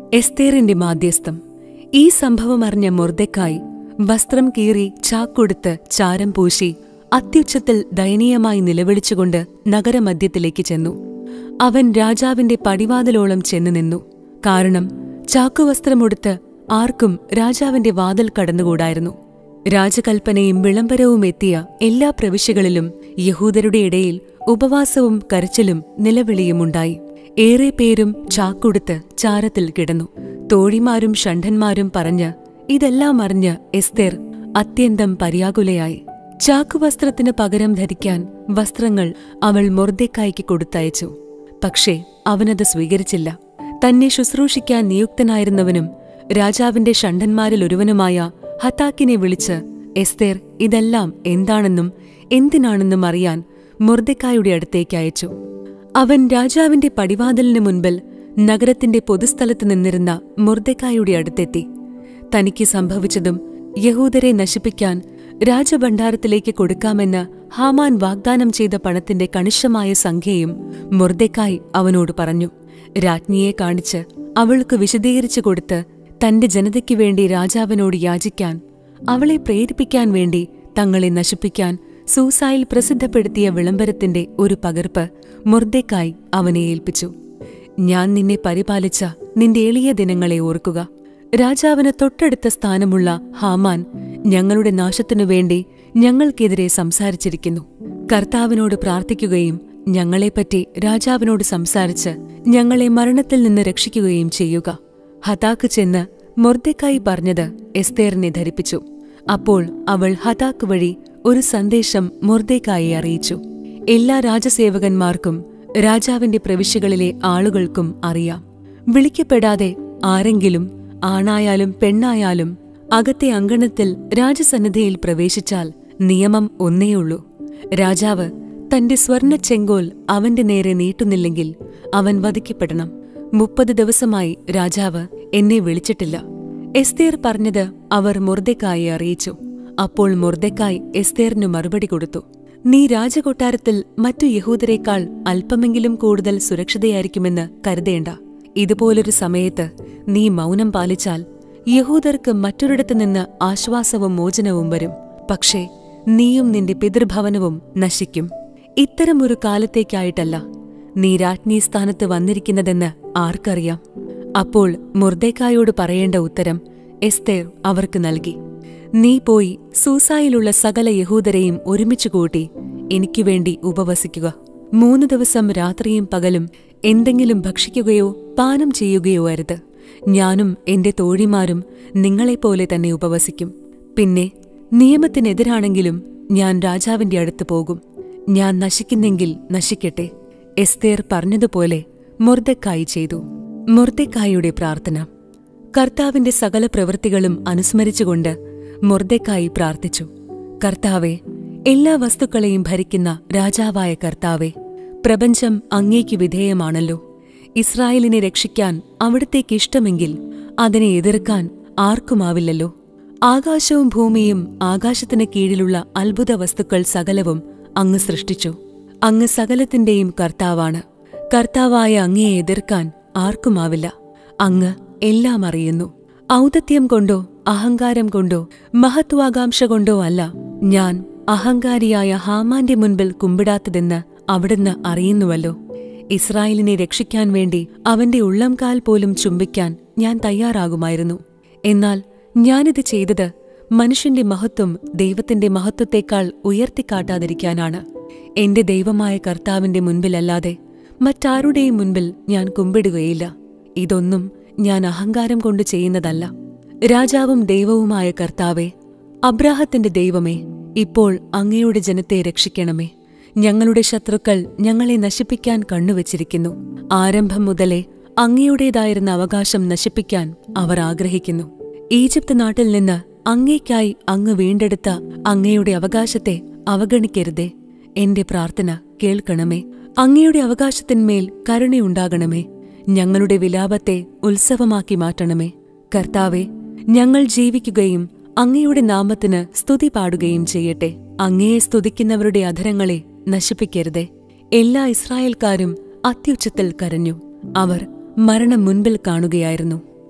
എസ്തേറിന്റെ മാധ്യസ്ഥം ഈ സംഭവം അറിഞ്ഞ മൊർദെക്കായി വസ്ത്രം കീറി ചാക്കൊടുത്ത് ചാരം പൂശി അത്യുച്ചത്തിൽ ദയനീയമായി നിലവിളിച്ചുകൊണ്ട് നഗരമധ്യത്തിലേക്ക് ചെന്നു അവൻ രാജാവിന്റെ പടിവാതിലോളം ചെന്നു നിന്നു കാരണം ചാക്കുവസ്ത്രമുടുത്ത് ആർക്കും രാജാവിന്റെ വാതിൽ കടന്നുകൂടായിരുന്നു രാജകൽപ്പനയും വിളംബരവും എത്തിയ എല്ലാ പ്രവിശ്യകളിലും യഹൂദരുടെ ഇടയിൽ ഉപവാസവും കരച്ചിലും നിലവിളിയുമുണ്ടായി ഏറെ പേരും ചാക്കുടുത്ത് ചാരത്തിൽ കിടന്നു തോഴിമാരും ഷണ്ഡന്മാരും പറഞ്ഞ് ഇതെല്ലാം അറിഞ്ഞ് എസ്തേർ അത്യന്തം പര്യാകുലയായി ചാക്കുവസ്ത്രത്തിന് പകരം ധരിക്കാൻ വസ്ത്രങ്ങൾ അവൾ മൊർദെക്കായ്ക്ക് കൊടുത്തയച്ചു പക്ഷേ അവനത് സ്വീകരിച്ചില്ല തന്നെ ശുശ്രൂഷിക്കാൻ നിയുക്തനായിരുന്നവനും രാജാവിന്റെ ഷണ്ഡന്മാരിൽ ഒരുവനുമായ ഹത്താക്കിനെ വിളിച്ച് എസ്തേർ ഇതെല്ലാം എന്താണെന്നും എന്തിനാണെന്നും അറിയാൻ മൊർദെക്കായുടെ അടുത്തേക്ക് അയച്ചു അവൻ രാജാവിന്റെ പടിവാതിലിന് മുൻപിൽ നഗരത്തിന്റെ പൊതുസ്ഥലത്ത് നിന്നിരുന്ന മൊർദെക്കായുടെ അടുത്തെത്തി തനിക്ക് സംഭവിച്ചതും യഹൂദരെ നശിപ്പിക്കാൻ രാജഭണ്ഡാരത്തിലേക്ക് കൊടുക്കാമെന്ന് ഹാമാൻ വാഗ്ദാനം ചെയ്ത പണത്തിന്റെ കണിശമായ സംഖ്യയും മൊർദെക്കായി അവനോട് പറഞ്ഞു രാജ്ഞിയെ കാണിച്ച് അവൾക്ക് വിശദീകരിച്ചു കൊടുത്ത് തന്റെ ജനതയ്ക്കു വേണ്ടി രാജാവിനോട് യാചിക്കാൻ അവളെ പ്രേരിപ്പിക്കാൻ വേണ്ടി തങ്ങളെ നശിപ്പിക്കാൻ സൂസായിൽ പ്രസിദ്ധപ്പെടുത്തിയ വിളംബരത്തിന്റെ ഒരു പകർപ്പ് മൊർദെക്കായി അവനെ ഏൽപ്പിച്ചു ഞാൻ നിന്നെ പരിപാലിച്ച നിന്റെ എളിയ ദിനങ്ങളെ ഓർക്കുക രാജാവിന് തൊട്ടടുത്ത സ്ഥാനമുള്ള ഹാമാൻ ഞങ്ങളുടെ നാശത്തിനു വേണ്ടി ഞങ്ങൾക്കെതിരെ സംസാരിച്ചിരിക്കുന്നു കർത്താവിനോട് പ്രാർത്ഥിക്കുകയും ഞങ്ങളെപ്പറ്റി രാജാവിനോട് സംസാരിച്ച് ഞങ്ങളെ മരണത്തിൽ നിന്ന് രക്ഷിക്കുകയും ചെയ്യുക ഹതാക്ക് ചെന്ന് മൊർദെക്കായി പറഞ്ഞത് എസ്തേറിനെ ധരിപ്പിച്ചു അപ്പോൾ അവൾ ഹതാക്ക് വഴി ഒരു സന്ദേശം മൊർദെക്കായി അറിയിച്ചു എല്ലാ രാജസേവകന്മാർക്കും രാജാവിന്റെ പ്രവിശ്യകളിലെ ആളുകൾക്കും അറിയാം വിളിക്കപ്പെടാതെ ആരെങ്കിലും ആണായാലും പെണ്ണായാലും അകത്തെ അങ്കണത്തിൽ രാജസന്നിധിയിൽ പ്രവേശിച്ചാൽ നിയമം ഒന്നേയുള്ളൂ രാജാവ് തന്റെ സ്വർണ്ണ ചെങ്കോൽ അവന്റെ നേരെ നീട്ടുന്നില്ലെങ്കിൽ അവൻ വധിക്കപ്പെടണം മുപ്പത് ദിവസമായി രാജാവ് എന്നെ വിളിച്ചിട്ടില്ല എസ്തേർ പറഞ്ഞത് അവർ മുർദെക്കായി അറിയിച്ചു അപ്പോൾ മുർദെക്കായ് എസ്തേറിനു മറുപടി കൊടുത്തു നീ രാജകൊട്ടാരത്തിൽ മറ്റു യഹൂദരെക്കാൾ അല്പമെങ്കിലും കൂടുതൽ സുരക്ഷിതയായിരിക്കുമെന്ന് കരുതേണ്ട ഇതുപോലൊരു സമയത്ത് നീ മൗനം പാലിച്ചാൽ യഹൂദർക്ക് മറ്റൊരിടത്തു നിന്ന് ആശ്വാസവും മോചനവും വരും പക്ഷേ നീയും നിന്റെ പിതൃഭവനവും നശിക്കും ഇത്തരമൊരു കാലത്തേക്കായിട്ടല്ല നീ രാജ്ഞി സ്ഥാനത്ത് വന്നിരിക്കുന്നതെന്ന് ആർക്കറിയാം അപ്പോൾ മുർദേക്കായോട് പറയേണ്ട ഉത്തരം എസ്തേർ അവർക്ക് നൽകി നീ പോയി സൂസായിലുള്ള സകല യഹൂദരെയും ഒരുമിച്ചു കൂട്ടി എനിക്കു വേണ്ടി ഉപവസിക്കുക മൂന്ന് ദിവസം രാത്രിയും പകലും എന്തെങ്കിലും ഭക്ഷിക്കുകയോ പാനം ചെയ്യുകയോ അരുത് ഞാനും എന്റെ തോഴിമാരും നിങ്ങളെപ്പോലെ തന്നെ ഉപവസിക്കും പിന്നെ നിയമത്തിനെതിരാണെങ്കിലും ഞാൻ രാജാവിന്റെ അടുത്ത് പോകും ഞാൻ നശിക്കുന്നെങ്കിൽ നശിക്കട്ടെ എസ്തേർ പറഞ്ഞതുപോലെ മൊർദക്കായി ചെയ്തു മൊർദക്കായുടെ പ്രാർത്ഥന കർത്താവിന്റെ സകല പ്രവൃത്തികളും അനുസ്മരിച്ചുകൊണ്ട് മൊർദക്കായി പ്രാർത്ഥിച്ചു കർത്താവെ എല്ലാ വസ്തുക്കളെയും ഭരിക്കുന്ന രാജാവായ കർത്താവെ പ്രപഞ്ചം അങ്ങേക്ക് വിധേയമാണല്ലോ ഇസ്രായേലിനെ രക്ഷിക്കാൻ അവിടത്തേക്ക് ഇഷ്ടമെങ്കിൽ അതിനെ എതിർക്കാൻ ആർക്കുമാവില്ലല്ലോ ആകാശവും ഭൂമിയും ആകാശത്തിന് കീഴിലുള്ള അത്ഭുത വസ്തുക്കൾ സകലവും അങ്ങ് സൃഷ്ടിച്ചു അങ്ങ് സകലത്തിന്റെയും കർത്താവാണ് കർത്താവായ അങ്ങയെ എതിർക്കാൻ ആർക്കുമാവില്ല അങ്ങ് എല്ലാം അറിയുന്നു ഔദത്യം കൊണ്ടോ അഹങ്കാരം കൊണ്ടോ മഹത്വാകാംക്ഷ കൊണ്ടോ അല്ല ഞാൻ അഹങ്കാരിയായ ഹാമാന്റെ മുൻപിൽ കുമ്പിടാത്തതെന്ന് അവിടുന്ന് അറിയുന്നുവല്ലോ ഇസ്രായേലിനെ രക്ഷിക്കാൻ വേണ്ടി അവന്റെ ഉള്ളംകാൽ പോലും ചുംബിക്കാൻ ഞാൻ തയ്യാറാകുമായിരുന്നു എന്നാൽ ഞാനിത് ചെയ്തത് മനുഷ്യന്റെ മഹത്വം ദൈവത്തിന്റെ മഹത്വത്തെക്കാൾ ഉയർത്തിക്കാട്ടാതിരിക്കാനാണ് എന്റെ ദൈവമായ കർത്താവിന്റെ മുൻപിലല്ലാതെ മറ്റാരുടെയും മുൻപിൽ ഞാൻ കുമ്പിടുകയില്ല ഇതൊന്നും ഞാൻ അഹങ്കാരം കൊണ്ട് ചെയ്യുന്നതല്ല രാജാവും ദൈവവുമായ കർത്താവെ അബ്രാഹത്തിന്റെ ദൈവമേ ഇപ്പോൾ അങ്ങയുടെ ജനത്തെ രക്ഷിക്കണമേ ഞങ്ങളുടെ ശത്രുക്കൾ ഞങ്ങളെ നശിപ്പിക്കാൻ കണ്ണുവച്ചിരിക്കുന്നു ആരംഭം മുതലേ അങ്ങയുടേതായിരുന്ന അവകാശം നശിപ്പിക്കാൻ അവർ ആഗ്രഹിക്കുന്നു ഈജിപ്ത് നാട്ടിൽ നിന്ന് അങ്ങേക്കായി അങ്ങ് വീണ്ടെടുത്ത അങ്ങയുടെ അവകാശത്തെ അവഗണിക്കരുതേ എന്റെ പ്രാർത്ഥന കേൾക്കണമേ അങ്ങയുടെ അവകാശത്തിന്മേൽ കരുണയുണ്ടാകണമേ ഞങ്ങളുടെ വിലാപത്തെ ഉത്സവമാക്കി മാറ്റണമേ കർത്താവെ ഞങ്ങൾ ജീവിക്കുകയും അങ്ങയുടെ നാമത്തിന് സ്തുതി പാടുകയും ചെയ്യട്ടെ അങ്ങയെ സ്തുതിക്കുന്നവരുടെ അധരങ്ങളെ നശിപ്പിക്കരുതേ എല്ലാ ഇസ്രായേൽക്കാരും അത്യുച്ചത്തിൽ കരഞ്ഞു അവർ മരണം മുൻപിൽ കാണുകയായിരുന്നു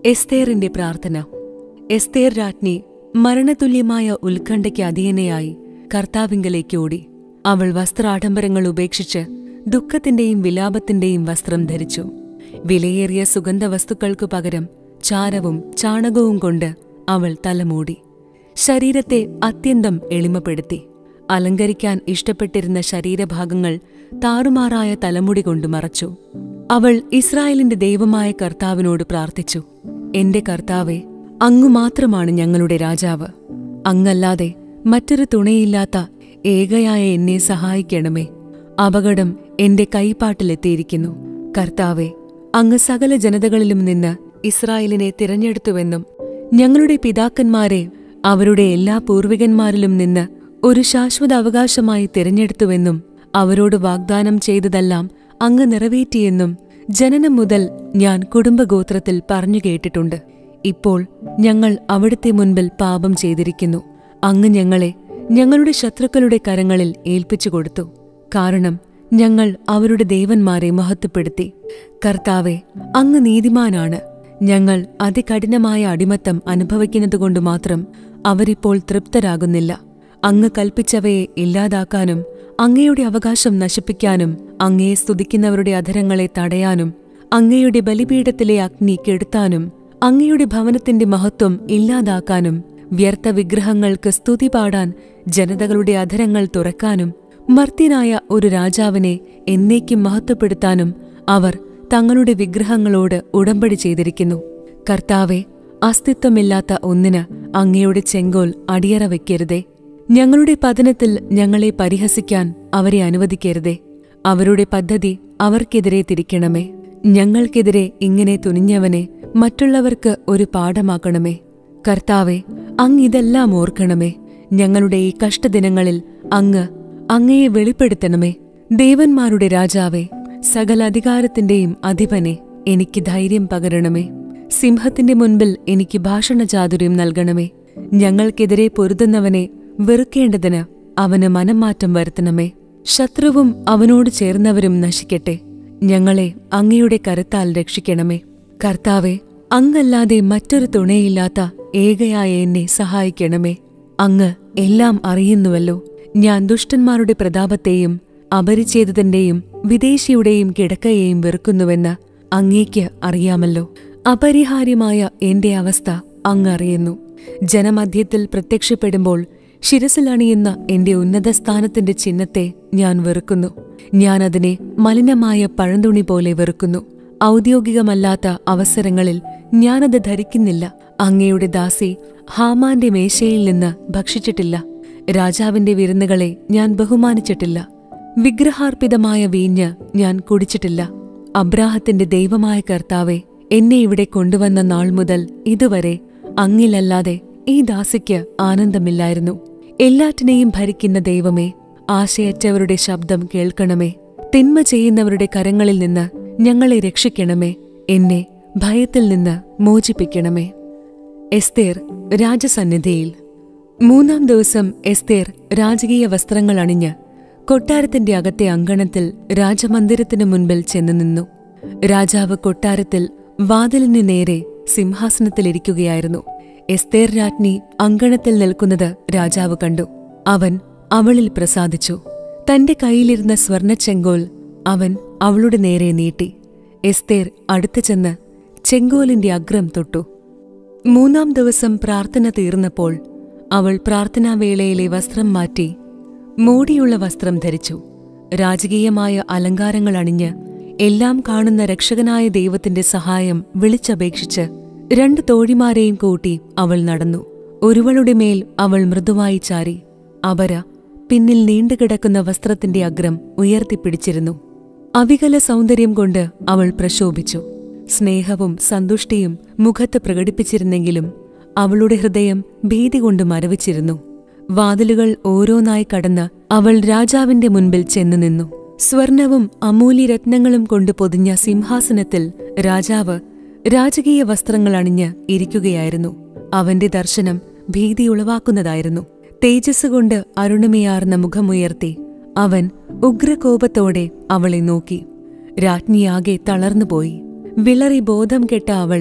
എസ്തേറിന്റെ പ്രാർത്ഥന എസ്തേർ രാജ്ഞി മരണതുല്യമായ ഉത്കണ്ഠയ്ക്ക് അധീനയായി കർത്താവിങ്കലേക്ക് ഓടി അവൾ വസ്ത്രാഡംബരങ്ങൾ ഉപേക്ഷിച്ച് ദുഃഖത്തിന്റെയും വിലാപത്തിന്റെയും വസ്ത്രം ധരിച്ചു വിലയേറിയ സുഗന്ധവസ്തുക്കൾക്കു പകരം ചാരവും ചാണകവും കൊണ്ട് അവൾ തലമൂടി ശരീരത്തെ അത്യന്തം എളിമപ്പെടുത്തി അലങ്കരിക്കാൻ ഇഷ്ടപ്പെട്ടിരുന്ന ശരീരഭാഗങ്ങൾ താറുമാറായ തലമുടി കൊണ്ട് മറച്ചു അവൾ ഇസ്രായേലിന്റെ ദൈവമായ കർത്താവിനോട് പ്രാർത്ഥിച്ചു എന്റെ കർത്താവെ അങ്ങു മാത്രമാണ് ഞങ്ങളുടെ രാജാവ് അങ്ങല്ലാതെ മറ്റൊരു തുണയില്ലാത്ത ഏകയായ എന്നെ സഹായിക്കണമേ അപകടം എന്റെ കൈപ്പാട്ടിലെത്തിയിരിക്കുന്നു കർത്താവെ അങ്ങ് സകല ജനതകളിലും നിന്ന് ഇസ്രായേലിനെ തിരഞ്ഞെടുത്തുവെന്നും ഞങ്ങളുടെ പിതാക്കന്മാരെ അവരുടെ എല്ലാ പൂർവികന്മാരിലും നിന്ന് ഒരു ശാശ്വത അവകാശമായി തിരഞ്ഞെടുത്തുവെന്നും അവരോട് വാഗ്ദാനം ചെയ്തതെല്ലാം അങ്ങ് നിറവേറ്റിയെന്നും ജനനം മുതൽ ഞാൻ കുടുംബഗോത്രത്തിൽ പറഞ്ഞു കേട്ടിട്ടുണ്ട് ഇപ്പോൾ ഞങ്ങൾ അവിടുത്തെ മുൻപിൽ പാപം ചെയ്തിരിക്കുന്നു അങ്ങ് ഞങ്ങളെ ഞങ്ങളുടെ ശത്രുക്കളുടെ കരങ്ങളിൽ ഏൽപ്പിച്ചു കൊടുത്തു കാരണം ഞങ്ങൾ അവരുടെ ദേവന്മാരെ മഹത്വപ്പെടുത്തി കർത്താവെ അങ്ങ് നീതിമാനാണ് ഞങ്ങൾ അതികഠിനമായ അടിമത്തം അനുഭവിക്കുന്നതുകൊണ്ട് മാത്രം അവരിപ്പോൾ തൃപ്തരാകുന്നില്ല അങ്ങ് കൽപ്പിച്ചവയെ ഇല്ലാതാക്കാനും അങ്ങയുടെ അവകാശം നശിപ്പിക്കാനും അങ്ങയെ സ്തുതിക്കുന്നവരുടെ അധരങ്ങളെ തടയാനും അങ്ങയുടെ ബലിപീഠത്തിലെ അഗ്നി കെടുത്താനും അങ്ങയുടെ ഭവനത്തിന്റെ മഹത്വം ഇല്ലാതാക്കാനും വ്യർത്ഥ വിഗ്രഹങ്ങൾക്ക് സ്തുതി പാടാൻ ജനതകളുടെ അധരങ്ങൾ തുറക്കാനും മർത്യനായ ഒരു രാജാവിനെ എന്നേക്കും മഹത്വപ്പെടുത്താനും അവർ തങ്ങളുടെ വിഗ്രഹങ്ങളോട് ഉടമ്പടി ചെയ്തിരിക്കുന്നു കർത്താവെ അസ്തിത്വമില്ലാത്ത ഒന്നിന് അങ്ങയുടെ ചെങ്കോൽ അടിയറ വയ്ക്കരുതേ ഞങ്ങളുടെ പതനത്തിൽ ഞങ്ങളെ പരിഹസിക്കാൻ അവരെ അനുവദിക്കരുതേ അവരുടെ പദ്ധതി അവർക്കെതിരെ തിരിക്കണമേ ഞങ്ങൾക്കെതിരെ ഇങ്ങനെ തുനിഞ്ഞവനെ മറ്റുള്ളവർക്ക് ഒരു പാഠമാക്കണമേ കർത്താവെ അങ്ങ് ഇതെല്ലാം ഓർക്കണമേ ഞങ്ങളുടെ ഈ കഷ്ടദിനങ്ങളിൽ അങ്ങ് അങ്ങയെ വെളിപ്പെടുത്തണമേ ദേവന്മാരുടെ രാജാവേ സകല അധികാരത്തിന്റെയും അധിപനെ എനിക്ക് ധൈര്യം പകരണമേ സിംഹത്തിന്റെ മുൻപിൽ എനിക്ക് ഭാഷണചാതുര്യം നൽകണമേ ഞങ്ങൾക്കെതിരെ പൊരുതുന്നവനെ വെറുക്കേണ്ടതിന് അവന് മനംമാറ്റം വരുത്തണമേ ശത്രുവും അവനോട് ചേർന്നവരും നശിക്കട്ടെ ഞങ്ങളെ അങ്ങയുടെ കരുത്താൽ രക്ഷിക്കണമേ കർത്താവെ അങ്ങല്ലാതെ മറ്റൊരു തുണയില്ലാത്ത ഏകയായ എന്നെ സഹായിക്കണമേ അങ്ങ് എല്ലാം അറിയുന്നുവല്ലോ ഞാൻ ദുഷ്ടന്മാരുടെ പ്രതാപത്തെയും അപരിച്ഛേദത്തിന്റെയും വിദേശിയുടെയും കിടക്കയെയും വെറുക്കുന്നുവെന്ന് അങ്ങേക്ക് അറിയാമല്ലോ അപരിഹാര്യമായ എന്റെ അവസ്ഥ അങ്ങ് അറിയുന്നു ജനമധ്യത്തിൽ പ്രത്യക്ഷപ്പെടുമ്പോൾ ശിരസിലണിയുന്ന എന്റെ ഉന്നത സ്ഥാനത്തിന്റെ ചിഹ്നത്തെ ഞാൻ വെറുക്കുന്നു ഞാൻ അതിനെ മലിനമായ പഴന്തുണി പോലെ വെറുക്കുന്നു ഔദ്യോഗികമല്ലാത്ത അവസരങ്ങളിൽ ഞാനത് ധരിക്കുന്നില്ല അങ്ങയുടെ ദാസി ഹാമാന്റെ മേശയിൽ നിന്ന് ഭക്ഷിച്ചിട്ടില്ല രാജാവിന്റെ വിരുന്നുകളെ ഞാൻ ബഹുമാനിച്ചിട്ടില്ല വിഗ്രഹാർപ്പിതമായ വീഞ്ഞ് ഞാൻ കുടിച്ചിട്ടില്ല അബ്രാഹത്തിന്റെ ദൈവമായ കർത്താവെ എന്നെ ഇവിടെ കൊണ്ടുവന്ന നാൾ മുതൽ ഇതുവരെ അങ്ങിലല്ലാതെ ഈ ദാസിക്ക് ആനന്ദമില്ലായിരുന്നു എല്ലാറ്റിനെയും ഭരിക്കുന്ന ദൈവമേ ആശയറ്റവരുടെ ശബ്ദം കേൾക്കണമേ തിന്മ ചെയ്യുന്നവരുടെ കരങ്ങളിൽ നിന്ന് ഞങ്ങളെ രക്ഷിക്കണമേ എന്നെ ഭയത്തിൽ നിന്ന് മോചിപ്പിക്കണമേ എസ്തേർ രാജസന്നിധിയിൽ മൂന്നാം ദിവസം എസ്തേർ രാജകീയ വസ്ത്രങ്ങൾ അണിഞ്ഞ് കൊട്ടാരത്തിന്റെ അകത്തെ അങ്കണത്തിൽ രാജമന്ദിരത്തിനു മുൻപിൽ ചെന്നു നിന്നു രാജാവ് കൊട്ടാരത്തിൽ വാതിലിന് നേരെ സിംഹാസനത്തിലിരിക്കുകയായിരുന്നു എസ്തേർ രാജ്ഞി അങ്കണത്തിൽ നിൽക്കുന്നത് രാജാവ് കണ്ടു അവൻ അവളിൽ പ്രസാദിച്ചു തന്റെ കയ്യിലിരുന്ന സ്വർണച്ചെങ്കോൽ അവൻ അവളുടെ നേരെ നീട്ടി എസ്തേർ അടുത്തു ചെന്ന് ചെങ്കോലിന്റെ അഗ്രം തൊട്ടു മൂന്നാം ദിവസം പ്രാർത്ഥന തീർന്നപ്പോൾ അവൾ പ്രാർത്ഥനാവേളയിലെ വസ്ത്രം മാറ്റി മോടിയുള്ള വസ്ത്രം ധരിച്ചു രാജകീയമായ അലങ്കാരങ്ങൾ അണിഞ്ഞ് എല്ലാം കാണുന്ന രക്ഷകനായ ദൈവത്തിന്റെ സഹായം വിളിച്ചപേക്ഷിച്ച് രണ്ട് തോഴിമാരെയും കൂട്ടി അവൾ നടന്നു ഒരുവളുടെ മേൽ അവൾ മൃദുവായി ചാരി അപര പിന്നിൽ നീണ്ടുകിടക്കുന്ന വസ്ത്രത്തിന്റെ അഗ്രം ഉയർത്തിപ്പിടിച്ചിരുന്നു അവികല സൗന്ദര്യം കൊണ്ട് അവൾ പ്രശോഭിച്ചു സ്നേഹവും സന്തുഷ്ടിയും മുഖത്ത് പ്രകടിപ്പിച്ചിരുന്നെങ്കിലും അവളുടെ ഹൃദയം ഭീതി കൊണ്ട് മരവിച്ചിരുന്നു വാതിലുകൾ ഓരോന്നായി കടന്ന് അവൾ രാജാവിന്റെ മുൻപിൽ ചെന്നു നിന്നു സ്വർണവും അമൂല്യരത്നങ്ങളും കൊണ്ട് പൊതിഞ്ഞ സിംഹാസനത്തിൽ രാജാവ് രാജകീയ വസ്ത്രങ്ങൾ അണിഞ്ഞ് ഇരിക്കുകയായിരുന്നു അവന്റെ ദർശനം ഭീതിയുളവാക്കുന്നതായിരുന്നു തേജസ് കൊണ്ട് അരുണിമയാർന്ന മുഖമുയർത്തി അവൻ ഉഗ്രകോപത്തോടെ അവളെ നോക്കി രാജ്ഞിയാകെ തളർന്നുപോയി വിളറി ബോധം കെട്ട അവൾ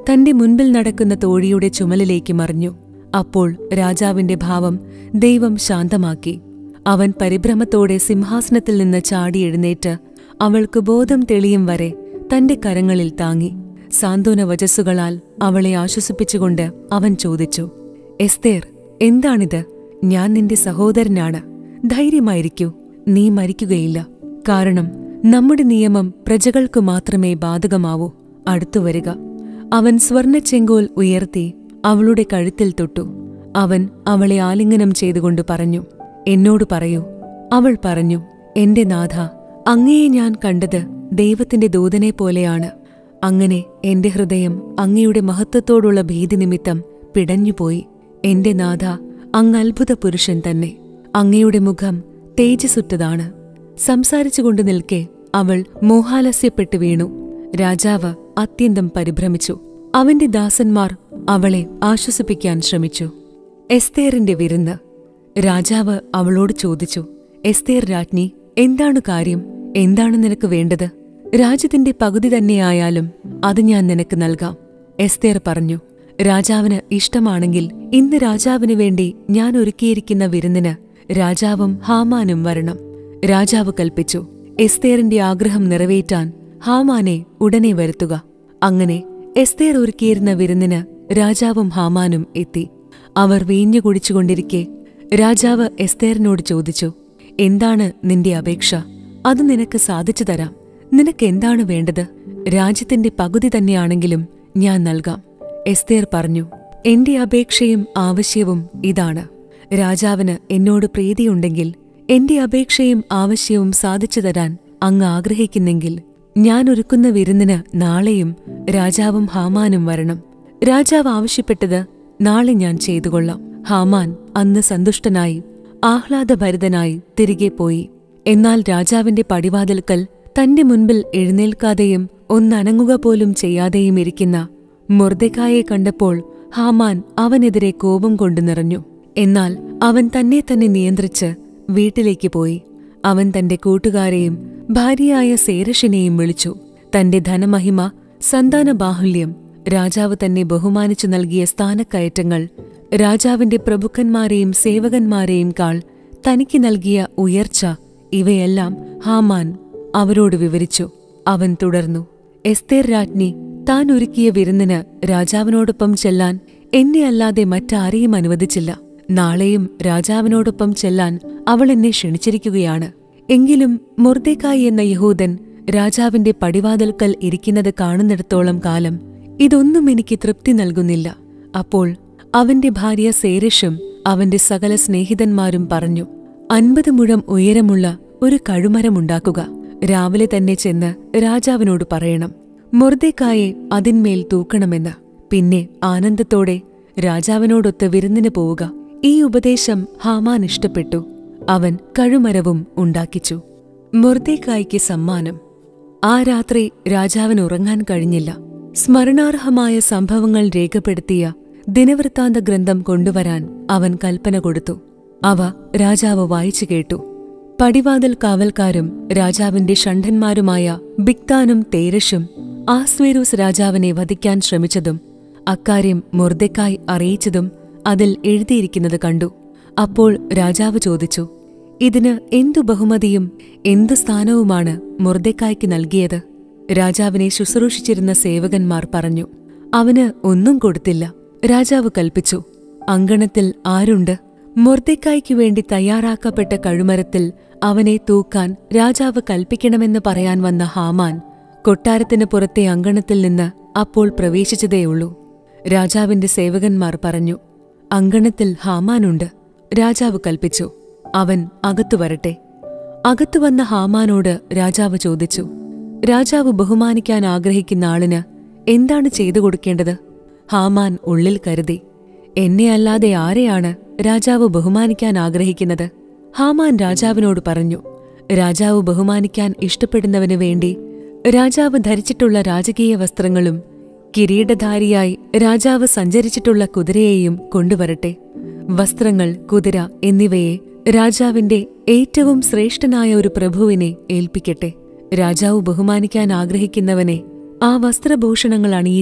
തന്റെ മുൻപിൽ നടക്കുന്ന തോഴിയുടെ ചുമലിലേക്ക് മറിഞ്ഞു അപ്പോൾ രാജാവിന്റെ ഭാവം ദൈവം ശാന്തമാക്കി അവൻ പരിഭ്രമത്തോടെ സിംഹാസനത്തിൽ നിന്ന് ചാടി എഴുന്നേറ്റ് അവൾക്ക് ബോധം തെളിയും വരെ തന്റെ കരങ്ങളിൽ താങ്ങി സാന്ത്വന വചസ്സുകളാൽ അവളെ ആശ്വസിപ്പിച്ചുകൊണ്ട് അവൻ ചോദിച്ചു എസ്തേർ എന്താണിത് ഞാൻ നിന്റെ സഹോദരനാണ് ധൈര്യമായിരിക്കൂ നീ മരിക്കുകയില്ല കാരണം നമ്മുടെ നിയമം പ്രജകൾക്കു മാത്രമേ ബാധകമാവൂ അടുത്തുവരിക അവൻ സ്വർണച്ചെങ്കോൽ ഉയർത്തി അവളുടെ കഴുത്തിൽ തൊട്ടു അവൻ അവളെ ആലിംഗനം ചെയ്തുകൊണ്ട് പറഞ്ഞു എന്നോട് പറയൂ അവൾ പറഞ്ഞു എന്റെ നാഥ അങ്ങയെ ഞാൻ കണ്ടത് ദൈവത്തിന്റെ ദൂതനെ പോലെയാണ് അങ്ങനെ എന്റെ ഹൃദയം അങ്ങയുടെ മഹത്വത്തോടുള്ള ഭീതി നിമിത്തം പിടഞ്ഞുപോയി എന്റെ നാഥ അങ്ങ് അത്ഭുത പുരുഷൻ തന്നെ അങ്ങയുടെ മുഖം തേജസ്സുറ്റതാണ് സംസാരിച്ചുകൊണ്ട് നിൽക്കെ അവൾ മോഹാലസ്യപ്പെട്ടു വീണു രാജാവ് അത്യന്തം പരിഭ്രമിച്ചു അവന്റെ ദാസന്മാർ അവളെ ആശ്വസിപ്പിക്കാൻ ശ്രമിച്ചു എസ്തേറിന്റെ വിരുന്ന് രാജാവ് അവളോട് ചോദിച്ചു എസ്തേർ രാജ്ഞി എന്താണ് കാര്യം എന്താണ് നിനക്ക് വേണ്ടത് രാജ്യത്തിന്റെ പകുതി തന്നെയായാലും അത് ഞാൻ നിനക്ക് നൽകാം എസ്തേർ പറഞ്ഞു രാജാവിന് ഇഷ്ടമാണെങ്കിൽ ഇന്ന് രാജാവിനു വേണ്ടി ഞാൻ ഒരുക്കിയിരിക്കുന്ന വിരുന്നിന് രാജാവും ഹാമാനും വരണം രാജാവ് കൽപ്പിച്ചു എസ്തേറിന്റെ ആഗ്രഹം നിറവേറ്റാൻ ഹാമാനെ ഉടനെ വരുത്തുക അങ്ങനെ എസ്തേർ ഒരുക്കിയിരുന്ന വിരുന്നിന് രാജാവും ഹാമാനും എത്തി അവർ വീഞ്ഞു കുടിച്ചുകൊണ്ടിരിക്കെ രാജാവ് എസ്തേറിനോട് ചോദിച്ചു എന്താണ് നിന്റെ അപേക്ഷ അത് നിനക്ക് സാധിച്ചു തരാം നിനക്ക് എന്താണ് വേണ്ടത് രാജ്യത്തിന്റെ പകുതി തന്നെയാണെങ്കിലും ഞാൻ നൽകാം എസ്തേർ പറഞ്ഞു എന്റെ അപേക്ഷയും ആവശ്യവും ഇതാണ് രാജാവിന് എന്നോട് പ്രീതിയുണ്ടെങ്കിൽ എന്റെ അപേക്ഷയും ആവശ്യവും സാധിച്ചു തരാൻ അങ്ങ് ആഗ്രഹിക്കുന്നെങ്കിൽ ഞാൻ ഒരുക്കുന്ന വിരുന്നിന് നാളെയും രാജാവും ഹാമാനും വരണം രാജാവ് ആവശ്യപ്പെട്ടത് നാളെ ഞാൻ ചെയ്തുകൊള്ളാം ഹാമാൻ അന്ന് സന്തുഷ്ടനായി ആഹ്ലാദഭരിതനായി തിരികെ പോയി എന്നാൽ രാജാവിന്റെ പടിവാതിൽക്കൽ തന്റെ മുൻപിൽ എഴുന്നേൽക്കാതെയും ഒന്നനങ്ങുക പോലും ചെയ്യാതെയും ഇരിക്കുന്ന മുർദക്കായെ കണ്ടപ്പോൾ ഹാമാൻ അവനെതിരെ കോപം കൊണ്ടു നിറഞ്ഞു എന്നാൽ അവൻ തന്നെ തന്നെ നിയന്ത്രിച്ച് വീട്ടിലേക്ക് പോയി അവൻ തന്റെ കൂട്ടുകാരെയും ഭാര്യയായ സേരഷിനെയും വിളിച്ചു തന്റെ ധനമഹിമ സന്താന ബാഹുല്യം രാജാവ് തന്നെ ബഹുമാനിച്ചു നൽകിയ സ്ഥാനക്കയറ്റങ്ങൾ രാജാവിന്റെ പ്രഭുക്കന്മാരെയും സേവകന്മാരെയും കാൾ തനിക്ക് നൽകിയ ഉയർച്ച ഇവയെല്ലാം ഹാമാൻ അവരോട് വിവരിച്ചു അവൻ തുടർന്നു എസ്തേർ രാജ്ഞി താൻ ഒരുക്കിയ വിരുന്നിന് രാജാവിനോടൊപ്പം ചെല്ലാൻ എന്നെ അല്ലാതെ മറ്റാരെയും അനുവദിച്ചില്ല നാളെയും രാജാവിനോടൊപ്പം ചെല്ലാൻ അവൾ എന്നെ ക്ഷണിച്ചിരിക്കുകയാണ് എങ്കിലും മുർദേക്കായി എന്ന യഹൂദൻ രാജാവിന്റെ പടിവാതിൽക്കൽ ഇരിക്കുന്നത് കാണുന്നിടത്തോളം കാലം ഇതൊന്നും എനിക്ക് തൃപ്തി നൽകുന്നില്ല അപ്പോൾ അവന്റെ ഭാര്യ സേരഷും അവന്റെ സകല സ്നേഹിതന്മാരും പറഞ്ഞു അൻപത് മുഴം ഉയരമുള്ള ഒരു കഴുമരമുണ്ടാക്കുക രാവിലെ തന്നെ ചെന്ന് രാജാവിനോട് പറയണം മൊർദേക്കായെ അതിന്മേൽ തൂക്കണമെന്ന് പിന്നെ ആനന്ദത്തോടെ രാജാവിനോടൊത്ത് വിരുന്നിന് പോവുക ഈ ഉപദേശം ഹാമാൻ ഇഷ്ടപ്പെട്ടു അവൻ കഴുമരവും ഉണ്ടാക്കിച്ചു മൊർദേക്കായ്ക്ക് സമ്മാനം ആ രാത്രി രാജാവിന് ഉറങ്ങാൻ കഴിഞ്ഞില്ല സ്മരണാർഹമായ സംഭവങ്ങൾ രേഖപ്പെടുത്തിയ ദിനവൃത്താന്ത ഗ്രന്ഥം കൊണ്ടുവരാൻ അവൻ കൽപ്പന കൊടുത്തു അവ രാജാവ് വായിച്ചു കേട്ടു പടിവാതിൽ കാവൽക്കാരും രാജാവിന്റെ ഷണ്ഡന്മാരുമായ ബിക്താനും തേരഷും ആസ്വേരൂസ് രാജാവിനെ വധിക്കാൻ ശ്രമിച്ചതും അക്കാര്യം മുർദെക്കായി അറിയിച്ചതും അതിൽ എഴുതിയിരിക്കുന്നത് കണ്ടു അപ്പോൾ രാജാവ് ചോദിച്ചു ഇതിന് എന്തു ബഹുമതിയും എന്തു സ്ഥാനവുമാണ് മുർദെക്കായ്ക്ക് നൽകിയത് രാജാവിനെ ശുശ്രൂഷിച്ചിരുന്ന സേവകന്മാർ പറഞ്ഞു അവന് ഒന്നും കൊടുത്തില്ല രാജാവ് കൽപ്പിച്ചു അങ്കണത്തിൽ ആരുണ്ട് മൊർദെക്കായ്ക്കു വേണ്ടി തയ്യാറാക്കപ്പെട്ട കഴുമരത്തിൽ അവനെ തൂക്കാൻ രാജാവ് കൽപ്പിക്കണമെന്ന് പറയാൻ വന്ന ഹാമാൻ കൊട്ടാരത്തിന് പുറത്തെ അങ്കണത്തിൽ നിന്ന് അപ്പോൾ പ്രവേശിച്ചതേയുള്ളൂ രാജാവിന്റെ സേവകന്മാർ പറഞ്ഞു അങ്കണത്തിൽ ഹാമാനുണ്ട് രാജാവ് കൽപ്പിച്ചു അവൻ അകത്തു വരട്ടെ അകത്തു വന്ന ഹാമാനോട് രാജാവ് ചോദിച്ചു രാജാവ് ബഹുമാനിക്കാൻ ആഗ്രഹിക്കുന്ന ആളിന് എന്താണ് ചെയ്തു കൊടുക്കേണ്ടത് ഹാമാൻ ഉള്ളിൽ കരുതി എന്നെ അല്ലാതെ ആരെയാണ് രാജാവ് ബഹുമാനിക്കാൻ ആഗ്രഹിക്കുന്നത് ഹാമാൻ രാജാവിനോട് പറഞ്ഞു രാജാവ് ബഹുമാനിക്കാൻ ഇഷ്ടപ്പെടുന്നവനു വേണ്ടി രാജാവ് ധരിച്ചിട്ടുള്ള രാജകീയ വസ്ത്രങ്ങളും കിരീടധാരിയായി രാജാവ് സഞ്ചരിച്ചിട്ടുള്ള കുതിരയെയും കൊണ്ടുവരട്ടെ വസ്ത്രങ്ങൾ കുതിര എന്നിവയെ രാജാവിന്റെ ഏറ്റവും ശ്രേഷ്ഠനായ ഒരു പ്രഭുവിനെ ഏൽപ്പിക്കട്ടെ രാജാവ് ബഹുമാനിക്കാൻ ആഗ്രഹിക്കുന്നവനെ ആ വസ്ത്രഭൂഷണങ്ങൾ അണിയിച്ച്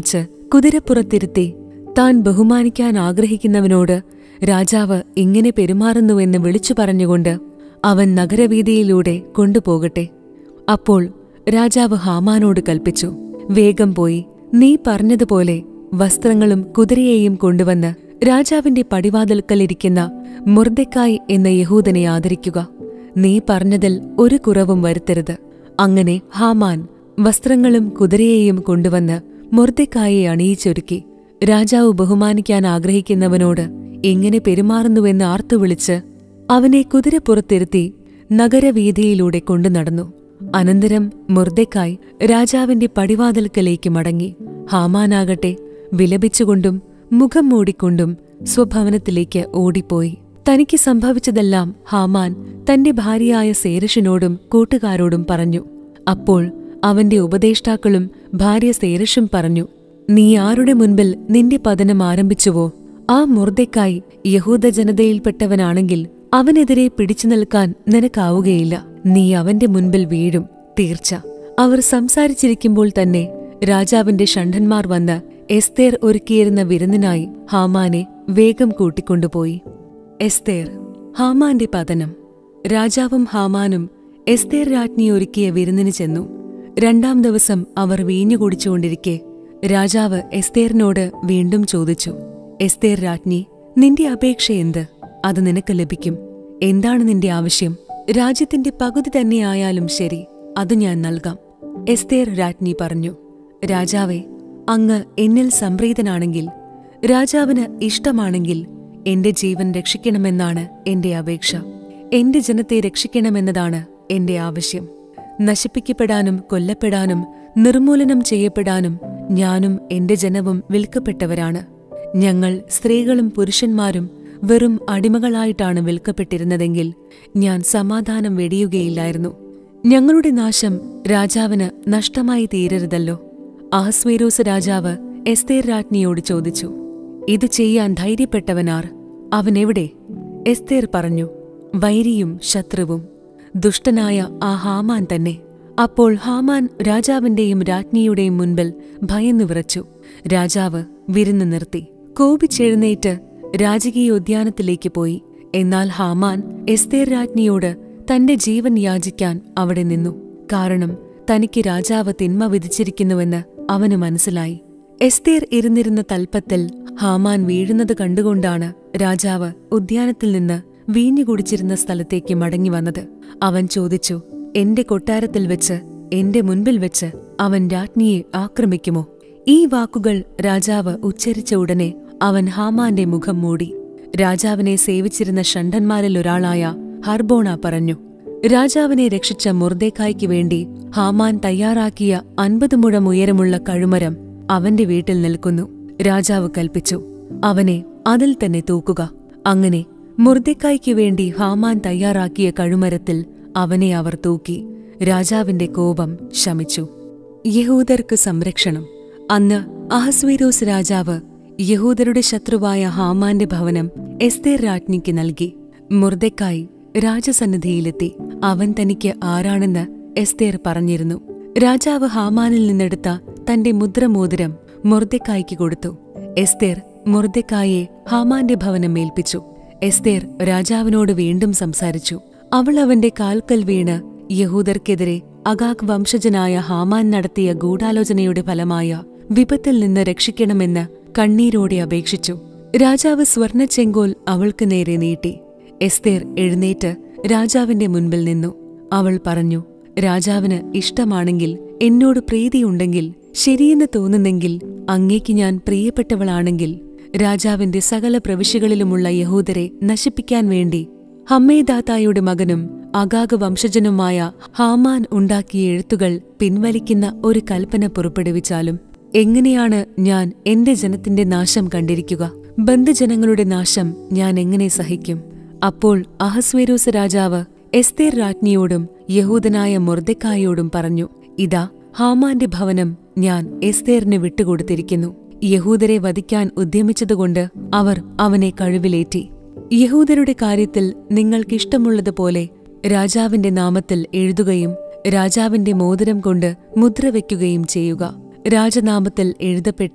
കുതിരപ്പുറത്തിരുത്തി താൻ ബഹുമാനിക്കാൻ ആഗ്രഹിക്കുന്നവനോട് രാജാവ് ഇങ്ങനെ പെരുമാറുന്നുവെന്ന് വിളിച്ചു പറഞ്ഞുകൊണ്ട് അവൻ നഗരവീതിയിലൂടെ കൊണ്ടുപോകട്ടെ അപ്പോൾ രാജാവ് ഹാമാനോട് കൽപ്പിച്ചു വേഗം പോയി നീ പറഞ്ഞതുപോലെ വസ്ത്രങ്ങളും കുതിരയെയും കൊണ്ടുവന്ന് രാജാവിന്റെ പടിവാതിൽക്കലിരിക്കുന്ന മുർദക്കായ് എന്ന യഹൂദനെ ആദരിക്കുക നീ പറഞ്ഞതിൽ ഒരു കുറവും വരുത്തരുത് അങ്ങനെ ഹാമാൻ വസ്ത്രങ്ങളും കുതിരയെയും കൊണ്ടുവന്ന് മുർദക്കായെ അണിയിച്ചൊരുക്കി രാജാവ് ബഹുമാനിക്കാൻ ആഗ്രഹിക്കുന്നവനോട് എങ്ങനെ പെരുമാറുന്നുവെന്ന് ആർത്തുവിളിച്ച് അവനെ കുതിരപ്പുറത്തിരുത്തി നഗരവീഥിയിലൂടെ കൊണ്ടു നടന്നു അനന്തരം മുർദക്കായ് രാജാവിന്റെ പടിവാതിൽക്കലേക്ക് മടങ്ങി ഹാമാനാകട്ടെ വിലപിച്ചുകൊണ്ടും മുഖം മൂടിക്കൊണ്ടും സ്വഭവനത്തിലേക്ക് ഓടിപ്പോയി തനിക്ക് സംഭവിച്ചതെല്ലാം ഹാമാൻ തന്റെ ഭാര്യയായ സേരഷിനോടും കൂട്ടുകാരോടും പറഞ്ഞു അപ്പോൾ അവന്റെ ഉപദേഷ്ടാക്കളും ഭാര്യ സേരഷും പറഞ്ഞു നീ ആരുടെ മുൻപിൽ നിന്റെ പതനം ആരംഭിച്ചുവോ ആ മുർദക്കായി യഹൂദ ജനതയിൽപ്പെട്ടവനാണെങ്കിൽ അവനെതിരെ പിടിച്ചു നിൽക്കാൻ നിനക്കാവുകയില്ല നീ അവന്റെ മുൻപിൽ വീഴും തീർച്ച അവർ സംസാരിച്ചിരിക്കുമ്പോൾ തന്നെ രാജാവിന്റെ ഷണ്ഡന്മാർ വന്ന് എസ്തേർ ഒരുക്കിയിരുന്ന വിരുന്നിനായി ഹാമാനെ വേഗം കൂട്ടിക്കൊണ്ടുപോയി എസ്തേർ ഹാമാന്റെ പതനം രാജാവും ഹാമാനും എസ്തേർ രാജ്ഞി ഒരുക്കിയ വിരുന്നിന് ചെന്നു രണ്ടാം ദിവസം അവർ വീഞ്ഞു കുടിച്ചുകൊണ്ടിരിക്കെ രാജാവ് എസ്തേറിനോട് വീണ്ടും ചോദിച്ചു എസ്തേർ രാജ്ഞി നിന്റെ അപേക്ഷ എന്ത് അത് നിനക്ക് ലഭിക്കും എന്താണ് നിന്റെ ആവശ്യം രാജ്യത്തിന്റെ പകുതി തന്നെയായാലും ശരി അത് ഞാൻ നൽകാം എസ്തേർ രാജ്ഞി പറഞ്ഞു രാജാവേ അങ്ങ് എന്നിൽ സംപ്രീതനാണെങ്കിൽ രാജാവിന് ഇഷ്ടമാണെങ്കിൽ എന്റെ ജീവൻ രക്ഷിക്കണമെന്നാണ് എന്റെ അപേക്ഷ എന്റെ ജനത്തെ രക്ഷിക്കണമെന്നതാണ് എന്റെ ആവശ്യം നശിപ്പിക്കപ്പെടാനും കൊല്ലപ്പെടാനും നിർമൂലനം ചെയ്യപ്പെടാനും ഞാനും എന്റെ ജനവും വിൽക്കപ്പെട്ടവരാണ് ഞങ്ങൾ സ്ത്രീകളും പുരുഷന്മാരും വെറും അടിമകളായിട്ടാണ് വിൽക്കപ്പെട്ടിരുന്നതെങ്കിൽ ഞാൻ സമാധാനം വെടിയുകയില്ലായിരുന്നു ഞങ്ങളുടെ നാശം രാജാവിന് നഷ്ടമായി തീരരുതല്ലോ അഹസ്വേരോസ് രാജാവ് എസ്തേർ രാജ്ഞിയോട് ചോദിച്ചു ഇത് ചെയ്യാൻ ധൈര്യപ്പെട്ടവനാർ അവനെവിടെ എസ്തേർ പറഞ്ഞു വൈരിയും ശത്രുവും ദുഷ്ടനായ ആ ഹാമാൻ തന്നെ അപ്പോൾ ഹാമാൻ രാജാവിന്റെയും രാജ്ഞിയുടെയും മുൻപിൽ ഭയന്നു വിറച്ചു രാജാവ് വിരുന്ന് നിർത്തി കോപിച്ചെഴുന്നേറ്റ് രാജകീയ ഉദ്യാനത്തിലേക്ക് പോയി എന്നാൽ ഹാമാൻ എസ്തേർ രാജ്ഞിയോട് തന്റെ ജീവൻ യാചിക്കാൻ അവിടെ നിന്നു കാരണം തനിക്ക് രാജാവ് തിന്മ വിധിച്ചിരിക്കുന്നുവെന്ന് അവന് മനസ്സിലായി എസ്തേർ ഇരുന്നിരുന്ന തൽപ്പത്തിൽ ഹാമാൻ വീഴുന്നത് കണ്ടുകൊണ്ടാണ് രാജാവ് ഉദ്യാനത്തിൽ നിന്ന് വീഞ്ഞു കുടിച്ചിരുന്ന സ്ഥലത്തേക്ക് മടങ്ങി വന്നത് അവൻ ചോദിച്ചു എന്റെ കൊട്ടാരത്തിൽ വെച്ച് എന്റെ മുൻപിൽ വെച്ച് അവൻ രാജ്ഞിയെ ആക്രമിക്കുമോ ഈ വാക്കുകൾ രാജാവ് ഉച്ചരിച്ച ഉടനെ അവൻ ഹാമാന്റെ മുഖം മൂടി രാജാവിനെ സേവിച്ചിരുന്ന ഷണ്ഡന്മാരിൽ ഒരാളായ ഹർബോണ പറഞ്ഞു രാജാവിനെ രക്ഷിച്ച മുർദേക്കായ്ക്ക് വേണ്ടി ഹാമാൻ തയ്യാറാക്കിയ അൻപത് മുഴം ഉയരമുള്ള കഴുമരം അവന്റെ വീട്ടിൽ നിൽക്കുന്നു രാജാവ് കൽപ്പിച്ചു അവനെ അതിൽ തന്നെ തൂക്കുക അങ്ങനെ മുർദെക്കായ്ക്ക് വേണ്ടി ഹാമാൻ തയ്യാറാക്കിയ കഴുമരത്തിൽ അവനെ അവർ തൂക്കി രാജാവിന്റെ കോപം ശമിച്ചു യഹൂദർക്ക് സംരക്ഷണം അന്ന് അഹസ്വീരോസ് രാജാവ് യഹൂദരുടെ ശത്രുവായ ഹാമാന്റെ ഭവനം എസ്തേർ രാജ്ഞിക്ക് നൽകി മുർദെക്കായി രാജസന്നിധിയിലെത്തി അവൻ തനിക്ക് ആരാണെന്ന് എസ്തേർ പറഞ്ഞിരുന്നു രാജാവ് ഹാമാനിൽ നിന്നെടുത്ത തന്റെ മുദ്രമോതിരം മുർദെക്കായ്ക്ക് കൊടുത്തു എസ്തേർ മുർദെക്കായെ ഹാമാന്റെ ഭവനം ഏൽപ്പിച്ചു എസ്തേർ രാജാവിനോട് വീണ്ടും സംസാരിച്ചു അവൾ അവന്റെ കാൽക്കൽ വീണ് യഹൂദർക്കെതിരെ അഗാഗ് വംശജനായ ഹാമാൻ നടത്തിയ ഗൂഢാലോചനയുടെ ഫലമായ വിപത്തിൽ നിന്ന് രക്ഷിക്കണമെന്ന് കണ്ണീരോടെ അപേക്ഷിച്ചു രാജാവ് സ്വർണച്ചെങ്കോൽ അവൾക്ക് നേരെ നീട്ടി എസ്തേർ എഴുന്നേറ്റ് രാജാവിന്റെ മുൻപിൽ നിന്നു അവൾ പറഞ്ഞു രാജാവിന് ഇഷ്ടമാണെങ്കിൽ എന്നോട് പ്രീതിയുണ്ടെങ്കിൽ ശരിയെന്ന് തോന്നുന്നെങ്കിൽ അങ്ങേക്ക് ഞാൻ പ്രിയപ്പെട്ടവളാണെങ്കിൽ രാജാവിന്റെ സകല പ്രവിശ്യകളിലുമുള്ള യഹൂദരെ നശിപ്പിക്കാൻ വേണ്ടി ഹമ്മേദാത്തായുടെ മകനും അഗാഗ് വംശജനുമായ ഹാമാൻ ഉണ്ടാക്കിയ എഴുത്തുകൾ പിൻവലിക്കുന്ന ഒരു കൽപ്പന പുറപ്പെടുവിച്ചാലും എങ്ങനെയാണ് ഞാൻ എന്റെ ജനത്തിന്റെ നാശം കണ്ടിരിക്കുക ബന്ധുജനങ്ങളുടെ നാശം ഞാൻ എങ്ങനെ സഹിക്കും അപ്പോൾ അഹസ്വേരോസ് രാജാവ് എസ്തേർ രാജ്ഞിയോടും യഹൂദനായ മൊർദെക്കായോടും പറഞ്ഞു ഇതാ ഹാമാന്റെ ഭവനം ഞാൻ എസ്തേറിന് വിട്ടുകൊടുത്തിരിക്കുന്നു യഹൂദരെ വധിക്കാൻ ഉദ്യമിച്ചതുകൊണ്ട് അവർ അവനെ കഴിവിലേറ്റി യഹൂദരുടെ കാര്യത്തിൽ നിങ്ങൾക്കിഷ്ടമുള്ളതുപോലെ രാജാവിന്റെ നാമത്തിൽ എഴുതുകയും രാജാവിന്റെ മോതിരം കൊണ്ട് മുദ്ര വയ്ക്കുകയും ചെയ്യുക രാജനാമത്തിൽ എഴുതപ്പെട്ട്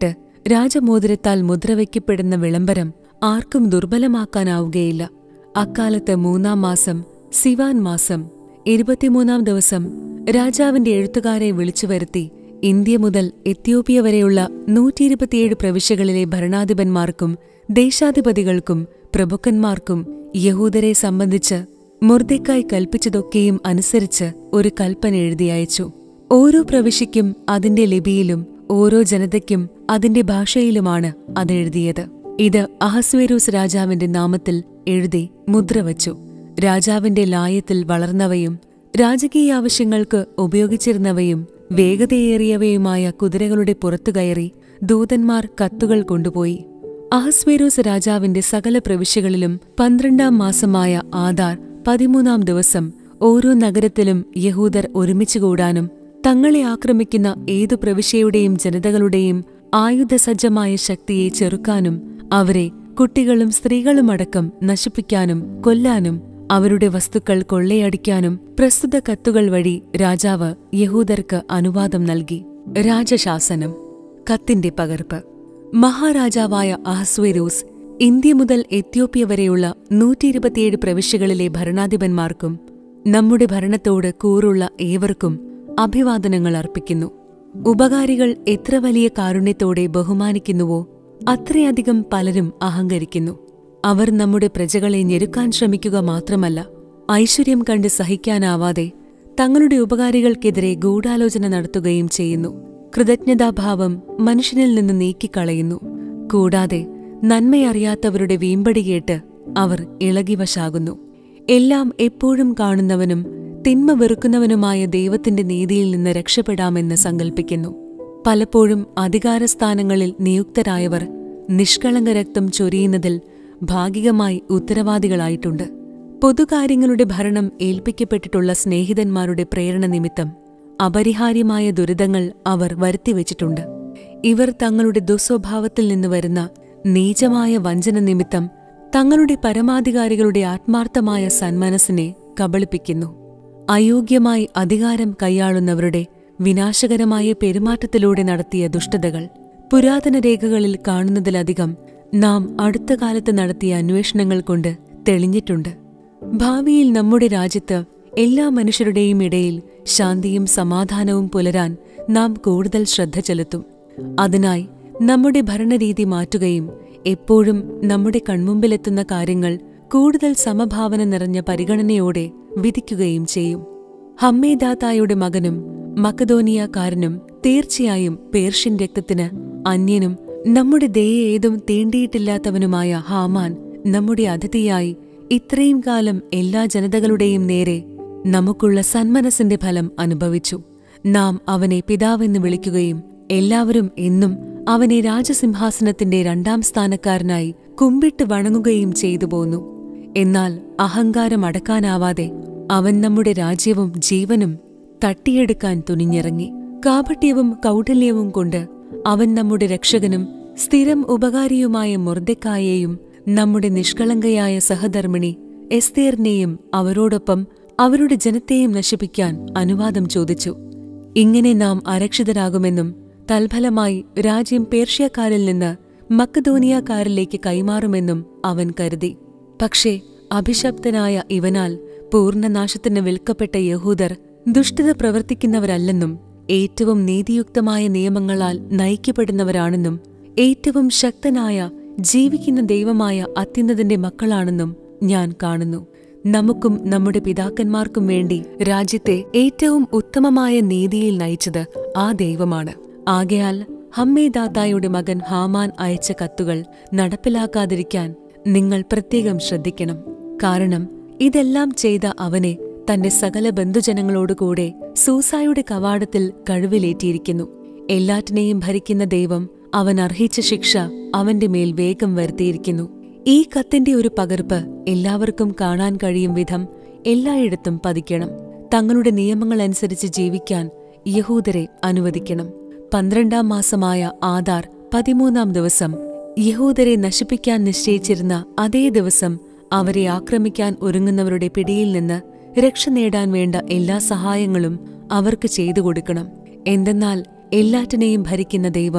രാജമോതിരത്താൽ മുദ്രവയ്ക്കപ്പെടുന്ന വിളംബരം ആർക്കും ദുർബലമാക്കാനാവുകയില്ല അക്കാലത്ത് മൂന്നാം മാസം സിവാൻ മാസം ഇരുപത്തിമൂന്നാം ദിവസം രാജാവിന്റെ എഴുത്തുകാരെ വിളിച്ചുവരുത്തി ഇന്ത്യ മുതൽ എത്യോപ്യ വരെയുള്ള നൂറ്റിയിരുപത്തിയേഴ് പ്രവിശ്യകളിലെ ഭരണാധിപന്മാർക്കും ദേശാധിപതികൾക്കും പ്രഭുക്കന്മാർക്കും യഹൂദരെ സംബന്ധിച്ച് മുർദെക്കായി കൽപ്പിച്ചതൊക്കെയും അനുസരിച്ച് ഒരു കൽപ്പന എഴുതി അയച്ചു ഓരോ പ്രവിശ്യയ്ക്കും അതിന്റെ ലിപിയിലും ഓരോ ജനതയ്ക്കും അതിന്റെ ഭാഷയിലുമാണ് അതെഴുതിയത് ഇത് അഹസ്വേരൂസ് രാജാവിന്റെ നാമത്തിൽ എഴുതി മുദ്രവച്ചു രാജാവിന്റെ ലായത്തിൽ വളർന്നവയും രാജകീയ ആവശ്യങ്ങൾക്ക് ഉപയോഗിച്ചിരുന്നവയും വേഗതയേറിയവയുമായ കുതിരകളുടെ പുറത്തുകയറി ദൂതന്മാർ കത്തുകൾ കൊണ്ടുപോയി അഹസ്വേരോസ് രാജാവിന്റെ സകല പ്രവിശ്യകളിലും പന്ത്രണ്ടാം മാസമായ ആധാർ പതിമൂന്നാം ദിവസം ഓരോ നഗരത്തിലും യഹൂദർ ഒരുമിച്ച് കൂടാനും തങ്ങളെ ആക്രമിക്കുന്ന ഏതു പ്രവിശ്യയുടെയും ജനതകളുടെയും ആയുധസജ്ജമായ ശക്തിയെ ചെറുക്കാനും അവരെ കുട്ടികളും സ്ത്രീകളുമടക്കം നശിപ്പിക്കാനും കൊല്ലാനും അവരുടെ വസ്തുക്കൾ കൊള്ളയടിക്കാനും പ്രസ്തുത കത്തുകൾ വഴി രാജാവ് യഹൂദർക്ക് അനുവാദം നൽകി രാജശാസനം കത്തിന്റെ പകർപ്പ് മഹാരാജാവായ അഹസ്വേരൂസ് ഇന്ത്യ മുതൽ എത്യോപ്യ വരെയുള്ള നൂറ്റിയിരുപത്തിയേഴ് പ്രവിശ്യകളിലെ ഭരണാധിപന്മാർക്കും നമ്മുടെ ഭരണത്തോട് കൂറുള്ള ഏവർക്കും അഭിവാദനങ്ങൾ അർപ്പിക്കുന്നു ഉപകാരികൾ എത്ര വലിയ കാരുണ്യത്തോടെ ബഹുമാനിക്കുന്നുവോ അത്രയധികം പലരും അഹങ്കരിക്കുന്നു അവർ നമ്മുടെ പ്രജകളെ ഞെരുക്കാൻ ശ്രമിക്കുക മാത്രമല്ല ഐശ്വര്യം കണ്ട് സഹിക്കാനാവാതെ തങ്ങളുടെ ഉപകാരികൾക്കെതിരെ ഗൂഢാലോചന നടത്തുകയും ചെയ്യുന്നു കൃതജ്ഞതാഭാവം മനുഷ്യനിൽ നിന്ന് നീക്കിക്കളയുന്നു കൂടാതെ നന്മയറിയാത്തവരുടെ വീമ്പടി കേട്ട് അവർ ഇളകിവശാകുന്നു എല്ലാം എപ്പോഴും കാണുന്നവനും തിന്മ വെറുക്കുന്നവനുമായ ദൈവത്തിന്റെ നീതിയിൽ നിന്ന് രക്ഷപ്പെടാമെന്ന് സങ്കൽപ്പിക്കുന്നു പലപ്പോഴും അധികാരസ്ഥാനങ്ങളിൽ നിയുക്തരായവർ നിഷ്കളങ്ക രക്തം ചൊരിയുന്നതിൽ ഭാഗികമായി ഉത്തരവാദികളായിട്ടുണ്ട് പൊതുകാര്യങ്ങളുടെ ഭരണം ഏൽപ്പിക്കപ്പെട്ടിട്ടുള്ള സ്നേഹിതന്മാരുടെ പ്രേരണ നിമിത്തം അപരിഹാര്യമായ ദുരിതങ്ങൾ അവർ വരുത്തിവെച്ചിട്ടുണ്ട് ഇവർ തങ്ങളുടെ ദുസ്വഭാവത്തിൽ നിന്ന് വരുന്ന നീചമായ വഞ്ചന നിമിത്തം തങ്ങളുടെ പരമാധികാരികളുടെ ആത്മാർത്ഥമായ സന്മനസ്സിനെ കബളിപ്പിക്കുന്നു അയോഗ്യമായി അധികാരം കൈയാളുന്നവരുടെ വിനാശകരമായ പെരുമാറ്റത്തിലൂടെ നടത്തിയ ദുഷ്ടതകൾ പുരാതന രേഖകളിൽ കാണുന്നതിലധികം നാം അടുത്ത കാലത്ത് നടത്തിയ അന്വേഷണങ്ങൾ കൊണ്ട് തെളിഞ്ഞിട്ടുണ്ട് ഭാവിയിൽ നമ്മുടെ രാജ്യത്ത് എല്ലാ മനുഷ്യരുടെയും ഇടയിൽ ശാന്തിയും സമാധാനവും പുലരാൻ നാം കൂടുതൽ ശ്രദ്ധ ചെലുത്തും അതിനായി നമ്മുടെ ഭരണരീതി മാറ്റുകയും എപ്പോഴും നമ്മുടെ കൺമുമ്പിലെത്തുന്ന കാര്യങ്ങൾ കൂടുതൽ സമഭാവന നിറഞ്ഞ പരിഗണനയോടെ വിധിക്കുകയും ചെയ്യും ഹമ്മേദാത്തായുടെ മകനും മക്കതോനിയക്കാരനും തീർച്ചയായും പേർഷ്യൻ രക്തത്തിന് അന്യനും നമ്മുടെ ദയ ഏതും തീണ്ടിയിട്ടില്ലാത്തവനുമായ ഹാമാൻ നമ്മുടെ അതിഥിയായി ഇത്രയും കാലം എല്ലാ ജനതകളുടെയും നേരെ നമുക്കുള്ള സന്മനസ്സിന്റെ ഫലം അനുഭവിച്ചു നാം അവനെ പിതാവെന്ന് വിളിക്കുകയും എല്ലാവരും എന്നും അവനെ രാജസിംഹാസനത്തിന്റെ രണ്ടാം സ്ഥാനക്കാരനായി കുമ്പിട്ട് വണങ്ങുകയും ചെയ്തു പോന്നു എന്നാൽ അഹങ്കാരം അടക്കാനാവാതെ അവൻ നമ്മുടെ രാജ്യവും ജീവനും തട്ടിയെടുക്കാൻ തുനിഞ്ഞിറങ്ങി കാപട്യവും കൗഠല്യവും കൊണ്ട് അവൻ നമ്മുടെ രക്ഷകനും സ്ഥിരം ഉപകാരിയുമായ മുർദക്കായെയും നമ്മുടെ നിഷ്കളങ്കയായ സഹധർമ്മിണി എസ്തേറിനെയും അവരോടൊപ്പം അവരുടെ ജനത്തെയും നശിപ്പിക്കാൻ അനുവാദം ചോദിച്ചു ഇങ്ങനെ നാം അരക്ഷിതരാകുമെന്നും തൽഫലമായി രാജ്യം പേർഷ്യക്കാരിൽ നിന്ന് മക്കധോനിയക്കാരിലേക്ക് കൈമാറുമെന്നും അവൻ കരുതി പക്ഷേ അഭിശപ്തനായ ഇവനാൽ പൂർണ്ണനാശത്തിന് വിൽക്കപ്പെട്ട യഹൂദർ ദുഷ്ടത പ്രവർത്തിക്കുന്നവരല്ലെന്നും ഏറ്റവും നീതിയുക്തമായ നിയമങ്ങളാൽ നയിക്കപ്പെടുന്നവരാണെന്നും ഏറ്റവും ശക്തനായ ജീവിക്കുന്ന ദൈവമായ അത്യുന്നതിന്റെ മക്കളാണെന്നും ഞാൻ കാണുന്നു നമുക്കും നമ്മുടെ പിതാക്കന്മാർക്കും വേണ്ടി രാജ്യത്തെ ഏറ്റവും ഉത്തമമായ നീതിയിൽ നയിച്ചത് ആ ദൈവമാണ് ആകയാൽ ഹമ്മേദാത്തായുടെ മകൻ ഹാമാൻ അയച്ച കത്തുകൾ നടപ്പിലാക്കാതിരിക്കാൻ നിങ്ങൾ പ്രത്യേകം ശ്രദ്ധിക്കണം കാരണം ഇതെല്ലാം ചെയ്ത അവനെ തന്റെ സകല ബന്ധുജനങ്ങളോടുകൂടെ സൂസായുടെ കവാടത്തിൽ കഴിവിലേറ്റിയിരിക്കുന്നു എല്ലാറ്റിനെയും ഭരിക്കുന്ന ദൈവം അവൻ അർഹിച്ച ശിക്ഷ അവന്റെ മേൽ വേഗം വരുത്തിയിരിക്കുന്നു ഈ കത്തിന്റെ ഒരു പകർപ്പ് എല്ലാവർക്കും കാണാൻ കഴിയും വിധം എല്ലായിടത്തും പതിക്കണം തങ്ങളുടെ നിയമങ്ങളനുസരിച്ച് ജീവിക്കാൻ യഹൂദരെ അനുവദിക്കണം പന്ത്രണ്ടാം മാസമായ ആധാർ പതിമൂന്നാം ദിവസം യഹൂദരെ നശിപ്പിക്കാൻ നിശ്ചയിച്ചിരുന്ന അതേ ദിവസം അവരെ ആക്രമിക്കാൻ ഒരുങ്ങുന്നവരുടെ പിടിയിൽ നിന്ന് രക്ഷ നേടാൻ വേണ്ട എല്ലാ സഹായങ്ങളും അവർക്ക് ചെയ്തു കൊടുക്കണം എന്തെന്നാൽ എല്ലാറ്റിനെയും ഭരിക്കുന്ന ദൈവം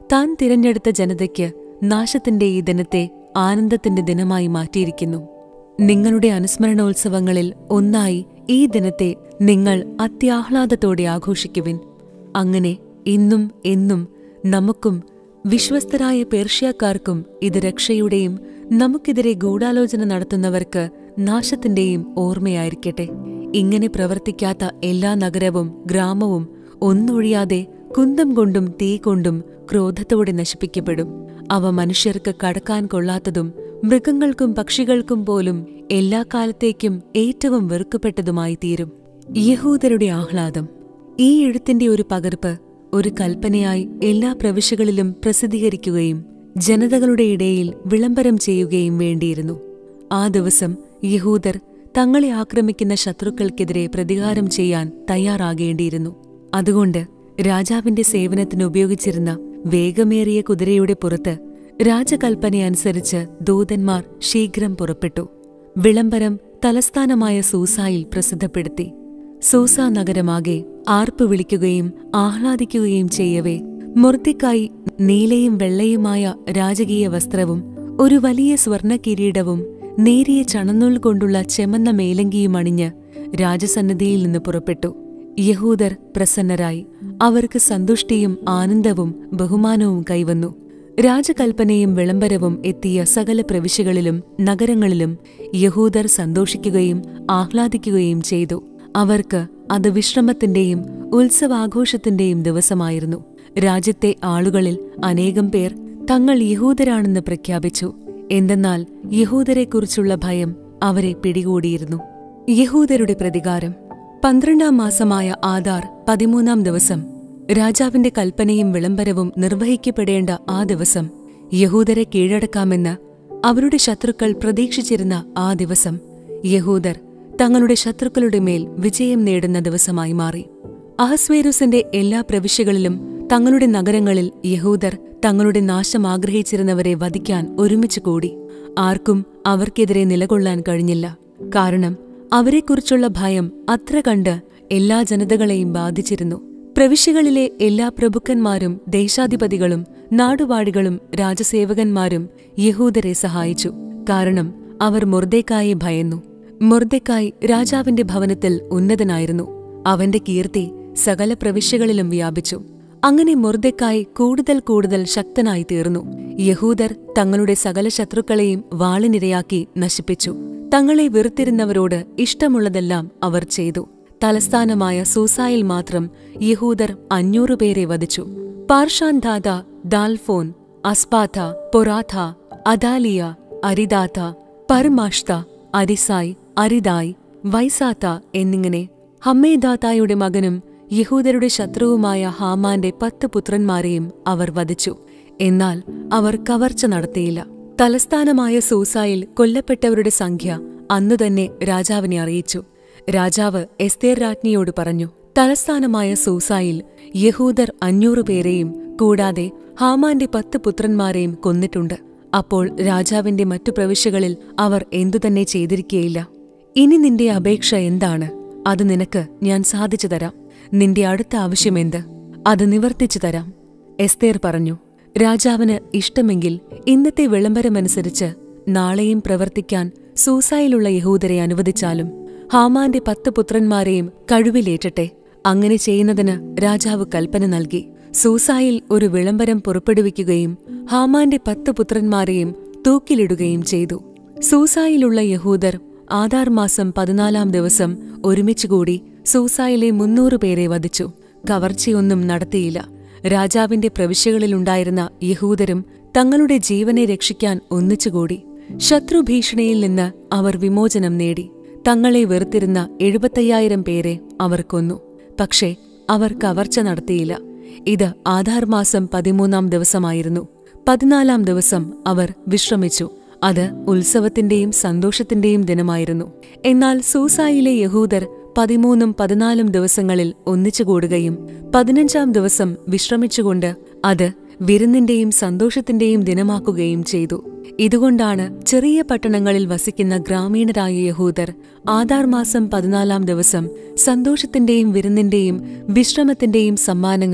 താൻ തിരഞ്ഞെടുത്ത ജനതയ്ക്ക് നാശത്തിന്റെ ഈ ദിനത്തെ ആനന്ദത്തിന്റെ ദിനമായി മാറ്റിയിരിക്കുന്നു നിങ്ങളുടെ അനുസ്മരണോത്സവങ്ങളിൽ ഒന്നായി ഈ ദിനത്തെ നിങ്ങൾ അത്യാഹ്ലാദത്തോടെ ആഘോഷിക്കുവിൻ അങ്ങനെ ഇന്നും എന്നും നമുക്കും വിശ്വസ്തരായ പേർഷ്യക്കാർക്കും ഇത് രക്ഷയുടെയും നമുക്കെതിരെ ഗൂഢാലോചന നടത്തുന്നവർക്ക് നാശത്തിന്റെയും ഓർമ്മയായിരിക്കട്ടെ ഇങ്ങനെ പ്രവർത്തിക്കാത്ത എല്ലാ നഗരവും ഗ്രാമവും ഒന്നൊഴിയാതെ കുന്തം കൊണ്ടും തീ കൊണ്ടും ക്രോധത്തോടെ നശിപ്പിക്കപ്പെടും അവ മനുഷ്യർക്ക് കടക്കാൻ കൊള്ളാത്തതും മൃഗങ്ങൾക്കും പക്ഷികൾക്കും പോലും എല്ലാ കാലത്തേക്കും ഏറ്റവും വെറുക്കപ്പെട്ടതുമായി തീരും യഹൂദരുടെ ആഹ്ലാദം ഈ എഴുത്തിന്റെ ഒരു പകർപ്പ് ഒരു കൽപ്പനയായി എല്ലാ പ്രവിശ്യകളിലും പ്രസിദ്ധീകരിക്കുകയും ജനതകളുടെ ഇടയിൽ വിളംബരം ചെയ്യുകയും വേണ്ടിയിരുന്നു ആ ദിവസം യഹൂദർ തങ്ങളെ ആക്രമിക്കുന്ന ശത്രുക്കൾക്കെതിരെ പ്രതികാരം ചെയ്യാൻ തയ്യാറാകേണ്ടിയിരുന്നു അതുകൊണ്ട് രാജാവിന്റെ സേവനത്തിന് ഉപയോഗിച്ചിരുന്ന വേഗമേറിയ കുതിരയുടെ പുറത്ത് രാജകൽപ്പനയനുസരിച്ച് ദൂതന്മാർ ശീഘ്രം പുറപ്പെട്ടു വിളംബരം തലസ്ഥാനമായ സൂസായിൽ പ്രസിദ്ധപ്പെടുത്തി സൂസ നഗരമാകെ ആർപ്പ് വിളിക്കുകയും ആഹ്ലാദിക്കുകയും ചെയ്യവേ മുർത്തിക്കായി നീലയും വെള്ളയുമായ രാജകീയ വസ്ത്രവും ഒരു വലിയ സ്വർണ്ണ കിരീടവും നേരിയ ചണനൂൽ കൊണ്ടുള്ള ചെമന്ന മേലങ്കിയും അണിഞ്ഞ് രാജസന്നിധിയിൽ നിന്ന് പുറപ്പെട്ടു യഹൂദർ പ്രസന്നരായി അവർക്ക് സന്തുഷ്ടിയും ആനന്ദവും ബഹുമാനവും കൈവന്നു രാജകൽപ്പനയും വിളംബരവും എത്തിയ സകല പ്രവിശ്യകളിലും നഗരങ്ങളിലും യഹൂദർ സന്തോഷിക്കുകയും ആഹ്ലാദിക്കുകയും ചെയ്തു അവർക്ക് അത് വിശ്രമത്തിന്റെയും ഉത്സവാഘോഷത്തിന്റെയും ദിവസമായിരുന്നു രാജ്യത്തെ ആളുകളിൽ അനേകം പേർ തങ്ങൾ യഹൂദരാണെന്ന് പ്രഖ്യാപിച്ചു എന്തെന്നാൽ യഹൂദരെക്കുറിച്ചുള്ള ഭയം അവരെ പിടികൂടിയിരുന്നു യഹൂദരുടെ പ്രതികാരം പന്ത്രണ്ടാം മാസമായ ആധാർ പതിമൂന്നാം ദിവസം രാജാവിന്റെ കൽപ്പനയും വിളംബരവും നിർവഹിക്കപ്പെടേണ്ട ആ ദിവസം യഹൂദരെ കീഴടക്കാമെന്ന് അവരുടെ ശത്രുക്കൾ പ്രതീക്ഷിച്ചിരുന്ന ആ ദിവസം യഹൂദർ തങ്ങളുടെ ശത്രുക്കളുടെ മേൽ വിജയം നേടുന്ന ദിവസമായി മാറി അഹസ്വേരുസിന്റെ എല്ലാ പ്രവിശ്യകളിലും തങ്ങളുടെ നഗരങ്ങളിൽ യഹൂദർ തങ്ങളുടെ നാശം ആഗ്രഹിച്ചിരുന്നവരെ വധിക്കാൻ ഒരുമിച്ച് കൂടി ആർക്കും അവർക്കെതിരെ നിലകൊള്ളാൻ കഴിഞ്ഞില്ല കാരണം അവരെക്കുറിച്ചുള്ള ഭയം അത്ര കണ്ട് എല്ലാ ജനതകളെയും ബാധിച്ചിരുന്നു പ്രവിശ്യകളിലെ എല്ലാ പ്രഭുക്കന്മാരും ദേശാധിപതികളും നാടുവാഴികളും രാജസേവകന്മാരും യഹൂദരെ സഹായിച്ചു കാരണം അവർ മൊർദേക്കായെ ഭയന്നു മൊർദേക്കായ് രാജാവിന്റെ ഭവനത്തിൽ ഉന്നതനായിരുന്നു അവന്റെ കീർത്തി സകല പ്രവിശ്യകളിലും വ്യാപിച്ചു അങ്ങനെ മൊർദെക്കായി കൂടുതൽ കൂടുതൽ ശക്തനായി തീർന്നു യഹൂദർ തങ്ങളുടെ സകല ശത്രുക്കളെയും വാളിനിരയാക്കി നശിപ്പിച്ചു തങ്ങളെ വെറുത്തിരുന്നവരോട് ഇഷ്ടമുള്ളതെല്ലാം അവർ ചെയ്തു തലസ്ഥാനമായ സൂസായിൽ മാത്രം യഹൂദർ അഞ്ഞൂറ് പേരെ വധിച്ചു പാർഷാൻദാദ ദാൽഫോൻ അസ്പാഥ പൊറാഥ അദാലിയ അരിദാത്ത പർമാഷ്ത അരിസായ് അരിദായ് വൈസാത്ത എന്നിങ്ങനെ ഹമ്മേദാത്തായുടെ മകനും യഹൂദരുടെ ശത്രുവുമായ ഹാമാന്റെ പത്ത് പുത്രന്മാരെയും അവർ വധിച്ചു എന്നാൽ അവർ കവർച്ച നടത്തിയില്ല തലസ്ഥാനമായ സൂസായിൽ കൊല്ലപ്പെട്ടവരുടെ സംഖ്യ അന്നുതന്നെ രാജാവിനെ അറിയിച്ചു രാജാവ് എസ്തേർ രാജ്ഞിയോട് പറഞ്ഞു തലസ്ഥാനമായ സൂസായിൽ യഹൂദർ അഞ്ഞൂറ് പേരെയും കൂടാതെ ഹാമാന്റെ പത്ത് പുത്രന്മാരെയും കൊന്നിട്ടുണ്ട് അപ്പോൾ രാജാവിന്റെ മറ്റു പ്രവിശ്യകളിൽ അവർ എന്തുതന്നെ ചെയ്തിരിക്കുകയില്ല ഇനി നിന്റെ അപേക്ഷ എന്താണ് അത് നിനക്ക് ഞാൻ സാധിച്ചു തരാം നിന്റെ അടുത്ത ആവശ്യമെന്ത് അത് നിവർത്തിച്ചു തരാം എസ്തേർ പറഞ്ഞു രാജാവിന് ഇഷ്ടമെങ്കിൽ ഇന്നത്തെ വിളംബരമനുസരിച്ച് നാളെയും പ്രവർത്തിക്കാൻ സൂസായിലുള്ള യഹൂദരെ അനുവദിച്ചാലും ഹാമാന്റെ പത്ത് പുത്രന്മാരെയും കഴിവിലേറ്റട്ടെ അങ്ങനെ ചെയ്യുന്നതിന് രാജാവ് കൽപ്പന നൽകി സൂസായിൽ ഒരു വിളംബരം പുറപ്പെടുവിക്കുകയും ഹാമാന്റെ പത്ത് പുത്രന്മാരെയും തൂക്കിലിടുകയും ചെയ്തു സൂസായിലുള്ള യഹൂദർ ആധാർ മാസം പതിനാലാം ദിവസം ഒരുമിച്ചുകൂടി സൂസായിലെ മുന്നൂറ് പേരെ വധിച്ചു കവർച്ചയൊന്നും നടത്തിയില്ല രാജാവിന്റെ പ്രവിശ്യകളിലുണ്ടായിരുന്ന യഹൂദരും തങ്ങളുടെ ജീവനെ രക്ഷിക്കാൻ ഒന്നിച്ചുകൂടി ശത്രുഭീഷണിയിൽ നിന്ന് അവർ വിമോചനം നേടി തങ്ങളെ വെറുത്തിരുന്ന എഴുപത്തയ്യായിരം പേരെ അവർ കൊന്നു പക്ഷേ അവർ കവർച്ച നടത്തിയില്ല ഇത് ആധാർ മാസം പതിമൂന്നാം ദിവസമായിരുന്നു പതിനാലാം ദിവസം അവർ വിശ്രമിച്ചു അത് ഉത്സവത്തിന്റെയും സന്തോഷത്തിന്റെയും ദിനമായിരുന്നു എന്നാൽ സൂസായിലെ യഹൂദർ പതിമൂന്നും പതിനാലും ദിവസങ്ങളിൽ ഒന്നിച്ചുകൂടുകയും പതിനഞ്ചാം ദിവസം വിശ്രമിച്ചുകൊണ്ട് അത് വിരുന്നിന്റെയും സന്തോഷത്തിന്റെയും ദിനമാക്കുകയും ചെയ്തു ഇതുകൊണ്ടാണ് ചെറിയ പട്ടണങ്ങളിൽ വസിക്കുന്ന ഗ്രാമീണരായ യഹൂദർ ആധാർ മാസം പതിനാലാം ദിവസം സന്തോഷത്തിന്റെയും വിരുന്നിന്റെയും വിശ്രമത്തിന്റെയും സമ്മാനങ്ങൾ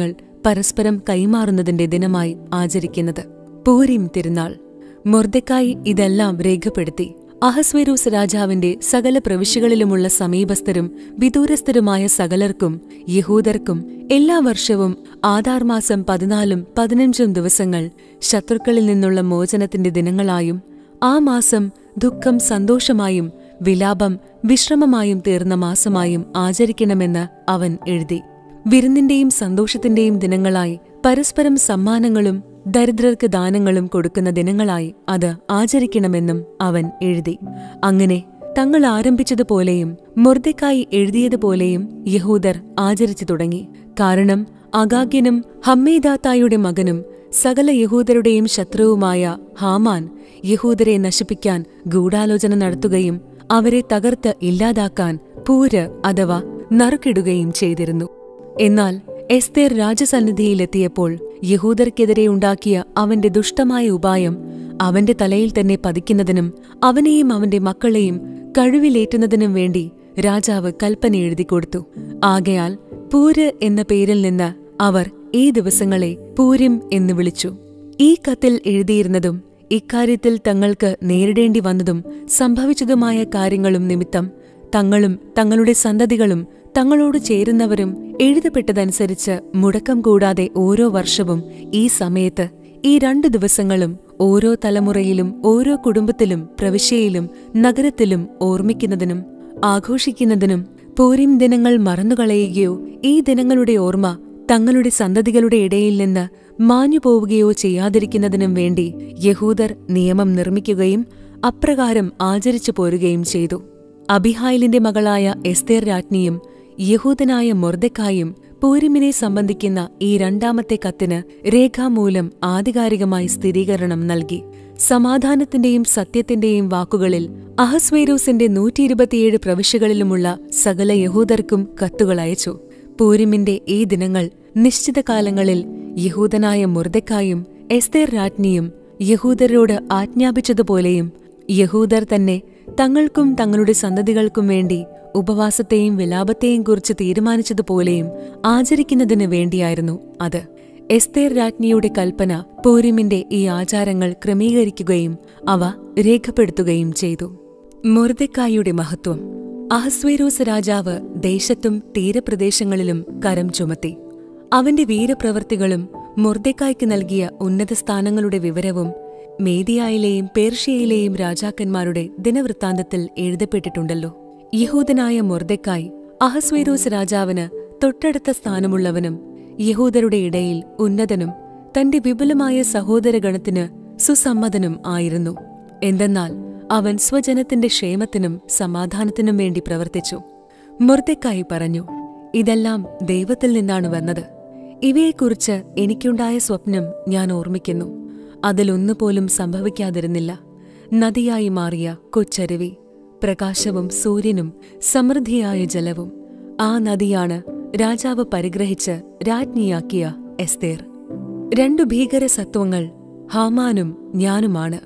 പരസ്പരം കൈമാറുന്നതിന്റെ ദിനമായി ആചരിക്കുന്നത് പൂരിം തിരുനാൾ മൊർദക്കായി ഇതെല്ലാം രേഖപ്പെടുത്തി അഹസ്വേരൂസ് രാജാവിന്റെ സകല പ്രവിശ്യകളിലുമുള്ള സമീപസ്ഥരും വിദൂരസ്ഥരുമായ സകലർക്കും യഹൂദർക്കും എല്ലാ വർഷവും ആധാർ മാസം പതിനാലും പതിനഞ്ചും ദിവസങ്ങൾ ശത്രുക്കളിൽ നിന്നുള്ള മോചനത്തിന്റെ ദിനങ്ങളായും ആ മാസം ദുഃഖം സന്തോഷമായും വിലാപം വിശ്രമമായും തീർന്ന മാസമായും ആചരിക്കണമെന്ന് അവൻ എഴുതി വിരുന്നിന്റെയും സന്തോഷത്തിന്റെയും ദിനങ്ങളായി പരസ്പരം സമ്മാനങ്ങളും ദരിദ്രർക്ക് ദാനങ്ങളും കൊടുക്കുന്ന ദിനങ്ങളായി അത് ആചരിക്കണമെന്നും അവൻ എഴുതി അങ്ങനെ തങ്ങൾ ആരംഭിച്ചതുപോലെയും മൊർദക്കായി എഴുതിയതുപോലെയും യഹൂദർ ആചരിച്ചു തുടങ്ങി കാരണം അഗാഗ്യനും ഹമ്മേദാത്തായുടെ മകനും സകല യഹൂദരുടെയും ശത്രുവുമായ ഹാമാൻ യഹൂദരെ നശിപ്പിക്കാൻ ഗൂഢാലോചന നടത്തുകയും അവരെ തകർത്ത് ഇല്ലാതാക്കാൻ പൂര് അഥവാ നറുക്കിടുകയും ചെയ്തിരുന്നു എന്നാൽ എസ്തേർ രാജസന്നിധിയിലെത്തിയപ്പോൾ യഹൂദർക്കെതിരെ ഉണ്ടാക്കിയ അവന്റെ ദുഷ്ടമായ ഉപായം അവന്റെ തലയിൽ തന്നെ പതിക്കുന്നതിനും അവനെയും അവന്റെ മക്കളെയും കഴിവിലേറ്റുന്നതിനും വേണ്ടി രാജാവ് കൽപ്പന എഴുതിക്കൊടുത്തു ആകയാൽ പൂര് എന്ന പേരിൽ നിന്ന് അവർ ഈ ദിവസങ്ങളെ പൂരിം എന്ന് വിളിച്ചു ഈ കത്തിൽ എഴുതിയിരുന്നതും ഇക്കാര്യത്തിൽ തങ്ങൾക്ക് നേരിടേണ്ടി വന്നതും സംഭവിച്ചതുമായ കാര്യങ്ങളും നിമിത്തം തങ്ങളും തങ്ങളുടെ സന്തതികളും തങ്ങളോട് ചേരുന്നവരും എഴുതപ്പെട്ടതനുസരിച്ച് മുടക്കം കൂടാതെ ഓരോ വർഷവും ഈ സമയത്ത് ഈ രണ്ടു ദിവസങ്ങളും ഓരോ തലമുറയിലും ഓരോ കുടുംബത്തിലും പ്രവിശ്യയിലും നഗരത്തിലും ഓർമ്മിക്കുന്നതിനും ആഘോഷിക്കുന്നതിനും പോരിം ദിനങ്ങൾ മറന്നുകളയുകയോ ഈ ദിനങ്ങളുടെ ഓർമ്മ തങ്ങളുടെ സന്തതികളുടെ ഇടയിൽ നിന്ന് മാഞ്ഞുപോവുകയോ ചെയ്യാതിരിക്കുന്നതിനും വേണ്ടി യഹൂദർ നിയമം നിർമ്മിക്കുകയും അപ്രകാരം ആചരിച്ചു പോരുകയും ചെയ്തു അബിഹായിലിന്റെ മകളായ എസ്തേർ രാജ്ഞിയും യഹൂദനായ മൊർദക്കായും പൂരിമിനെ സംബന്ധിക്കുന്ന ഈ രണ്ടാമത്തെ കത്തിന് രേഖാമൂലം ആധികാരികമായി സ്ഥിരീകരണം നൽകി സമാധാനത്തിന്റെയും സത്യത്തിന്റെയും വാക്കുകളിൽ അഹസ്വേരൂസിന്റെ നൂറ്റി ഇരുപത്തിയേഴ് പ്രവിശ്യകളിലുമുള്ള സകല യഹൂദർക്കും കത്തുകൾ അയച്ചു പൂരിമിന്റെ ഈ ദിനങ്ങൾ നിശ്ചിത കാലങ്ങളിൽ യഹൂദനായ മുർദക്കായും എസ്തേർ രാജ്ഞിയും യഹൂദരോട് ആജ്ഞാപിച്ചതുപോലെയും യഹൂദർ തന്നെ തങ്ങൾക്കും തങ്ങളുടെ സന്തതികൾക്കും വേണ്ടി ഉപവാസത്തെയും വിലാപത്തെയും കുറിച്ച് തീരുമാനിച്ചതുപോലെയും ആചരിക്കുന്നതിന് വേണ്ടിയായിരുന്നു അത് എസ്തേർ രാജ്ഞിയുടെ കൽപ്പന പൂരിമിന്റെ ഈ ആചാരങ്ങൾ ക്രമീകരിക്കുകയും അവ രേഖപ്പെടുത്തുകയും ചെയ്തു മൊർദക്കായുടെ മഹത്വം അഹസ്വേരൂസ് രാജാവ് ദേശത്തും തീരപ്രദേശങ്ങളിലും കരം ചുമത്തി അവന്റെ വീരപ്രവർത്തികളും മൊർദക്കായ്ക്ക് നൽകിയ ഉന്നത സ്ഥാനങ്ങളുടെ വിവരവും മേദിയായിലെയും പേർഷ്യയിലെയും രാജാക്കന്മാരുടെ ദിനവൃത്താന്തത്തിൽ എഴുതപ്പെട്ടിട്ടുണ്ടല്ലോ യഹൂദനായ മൊർദക്കായ് അഹസ്വേരോസ് രാജാവിന് തൊട്ടടുത്ത സ്ഥാനമുള്ളവനും യഹൂദരുടെ ഇടയിൽ ഉന്നതനും തന്റെ വിപുലമായ സഹോദരഗണത്തിന് സുസമ്മതനും ആയിരുന്നു എന്തെന്നാൽ അവൻ സ്വജനത്തിന്റെ ക്ഷേമത്തിനും സമാധാനത്തിനും വേണ്ടി പ്രവർത്തിച്ചു മൊർദക്കായി പറഞ്ഞു ഇതെല്ലാം ദൈവത്തിൽ നിന്നാണ് വന്നത് ഇവയെക്കുറിച്ച് എനിക്കുണ്ടായ സ്വപ്നം ഞാൻ ഓർമ്മിക്കുന്നു അതിലൊന്നുപോലും സംഭവിക്കാതിരുന്നില്ല നദിയായി മാറിയ കൊച്ചരുവി പ്രകാശവും സൂര്യനും സമൃദ്ധിയായ ജലവും ആ നദിയാണ് രാജാവ് പരിഗ്രഹിച്ച് രാജ്ഞിയാക്കിയ എസ്തേർ രണ്ടു ഭീകര സത്വങ്ങൾ ഹാമാനും ഞാനുമാണ്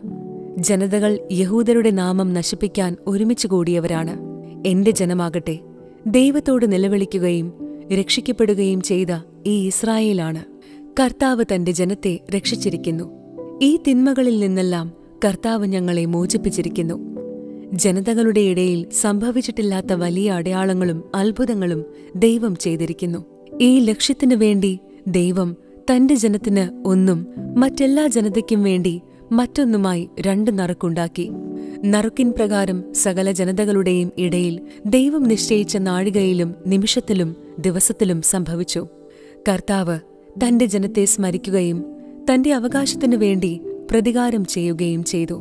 ജനതകൾ യഹൂദരുടെ നാമം നശിപ്പിക്കാൻ ഒരുമിച്ച് കൂടിയവരാണ് എന്റെ ജനമാകട്ടെ ദൈവത്തോട് നിലവിളിക്കുകയും രക്ഷിക്കപ്പെടുകയും ചെയ്ത ഈ ഇസ്രായേലാണ് കർത്താവ് തന്റെ ജനത്തെ രക്ഷിച്ചിരിക്കുന്നു ഈ തിന്മകളിൽ നിന്നെല്ലാം കർത്താവ് ഞങ്ങളെ മോചിപ്പിച്ചിരിക്കുന്നു ജനതകളുടെ ഇടയിൽ സംഭവിച്ചിട്ടില്ലാത്ത വലിയ അടയാളങ്ങളും അത്ഭുതങ്ങളും ദൈവം ചെയ്തിരിക്കുന്നു ഈ ലക്ഷ്യത്തിനു വേണ്ടി ദൈവം തന്റെ ജനത്തിന് ഒന്നും മറ്റെല്ലാ ജനതയ്ക്കും വേണ്ടി മറ്റൊന്നുമായി രണ്ട് നറുക്കുണ്ടാക്കി നറുക്കിൻ പ്രകാരം സകല ജനതകളുടെയും ഇടയിൽ ദൈവം നിശ്ചയിച്ച നാഴികയിലും നിമിഷത്തിലും ദിവസത്തിലും സംഭവിച്ചു കർത്താവ് തന്റെ ജനത്തെ സ്മരിക്കുകയും തന്റെ അവകാശത്തിനു വേണ്ടി പ്രതികാരം ചെയ്യുകയും ചെയ്തു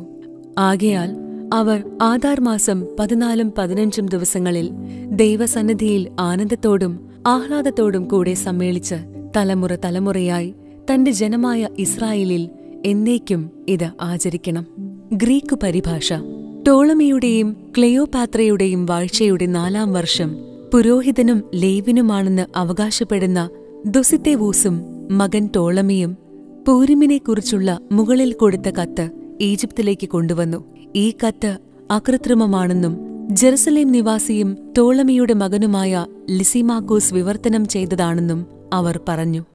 ആകയാൽ അവർ ആധാർ മാസം പതിനാലും പതിനഞ്ചും ദിവസങ്ങളിൽ ദൈവസന്നിധിയിൽ ആനന്ദത്തോടും ആഹ്ലാദത്തോടും കൂടെ സമ്മേളിച്ച് തലമുറ തലമുറയായി തന്റെ ജനമായ ഇസ്രായേലിൽ എന്നേക്കും ഇത് ആചരിക്കണം ഗ്രീക്ക് പരിഭാഷ ടോളമിയുടെയും ക്ലെയോപാത്രയുടെയും വാഴ്ചയുടെ നാലാം വർഷം പുരോഹിതനും ലേവിനുമാണെന്ന് അവകാശപ്പെടുന്ന ദുസിത്തേവൂസും മകൻ ടോളമിയും പൂരിമിനെക്കുറിച്ചുള്ള മുകളിൽ കൊടുത്ത കത്ത് ഈജിപ്തിലേക്ക് കൊണ്ടുവന്നു ഈ കത്ത് അകൃത്രിമമാണെന്നും ജെറുസലേം നിവാസിയും ടോളമിയുടെ മകനുമായ ലിസിമാക്കോസ് വിവർത്തനം ചെയ്തതാണെന്നും അവർ പറഞ്ഞു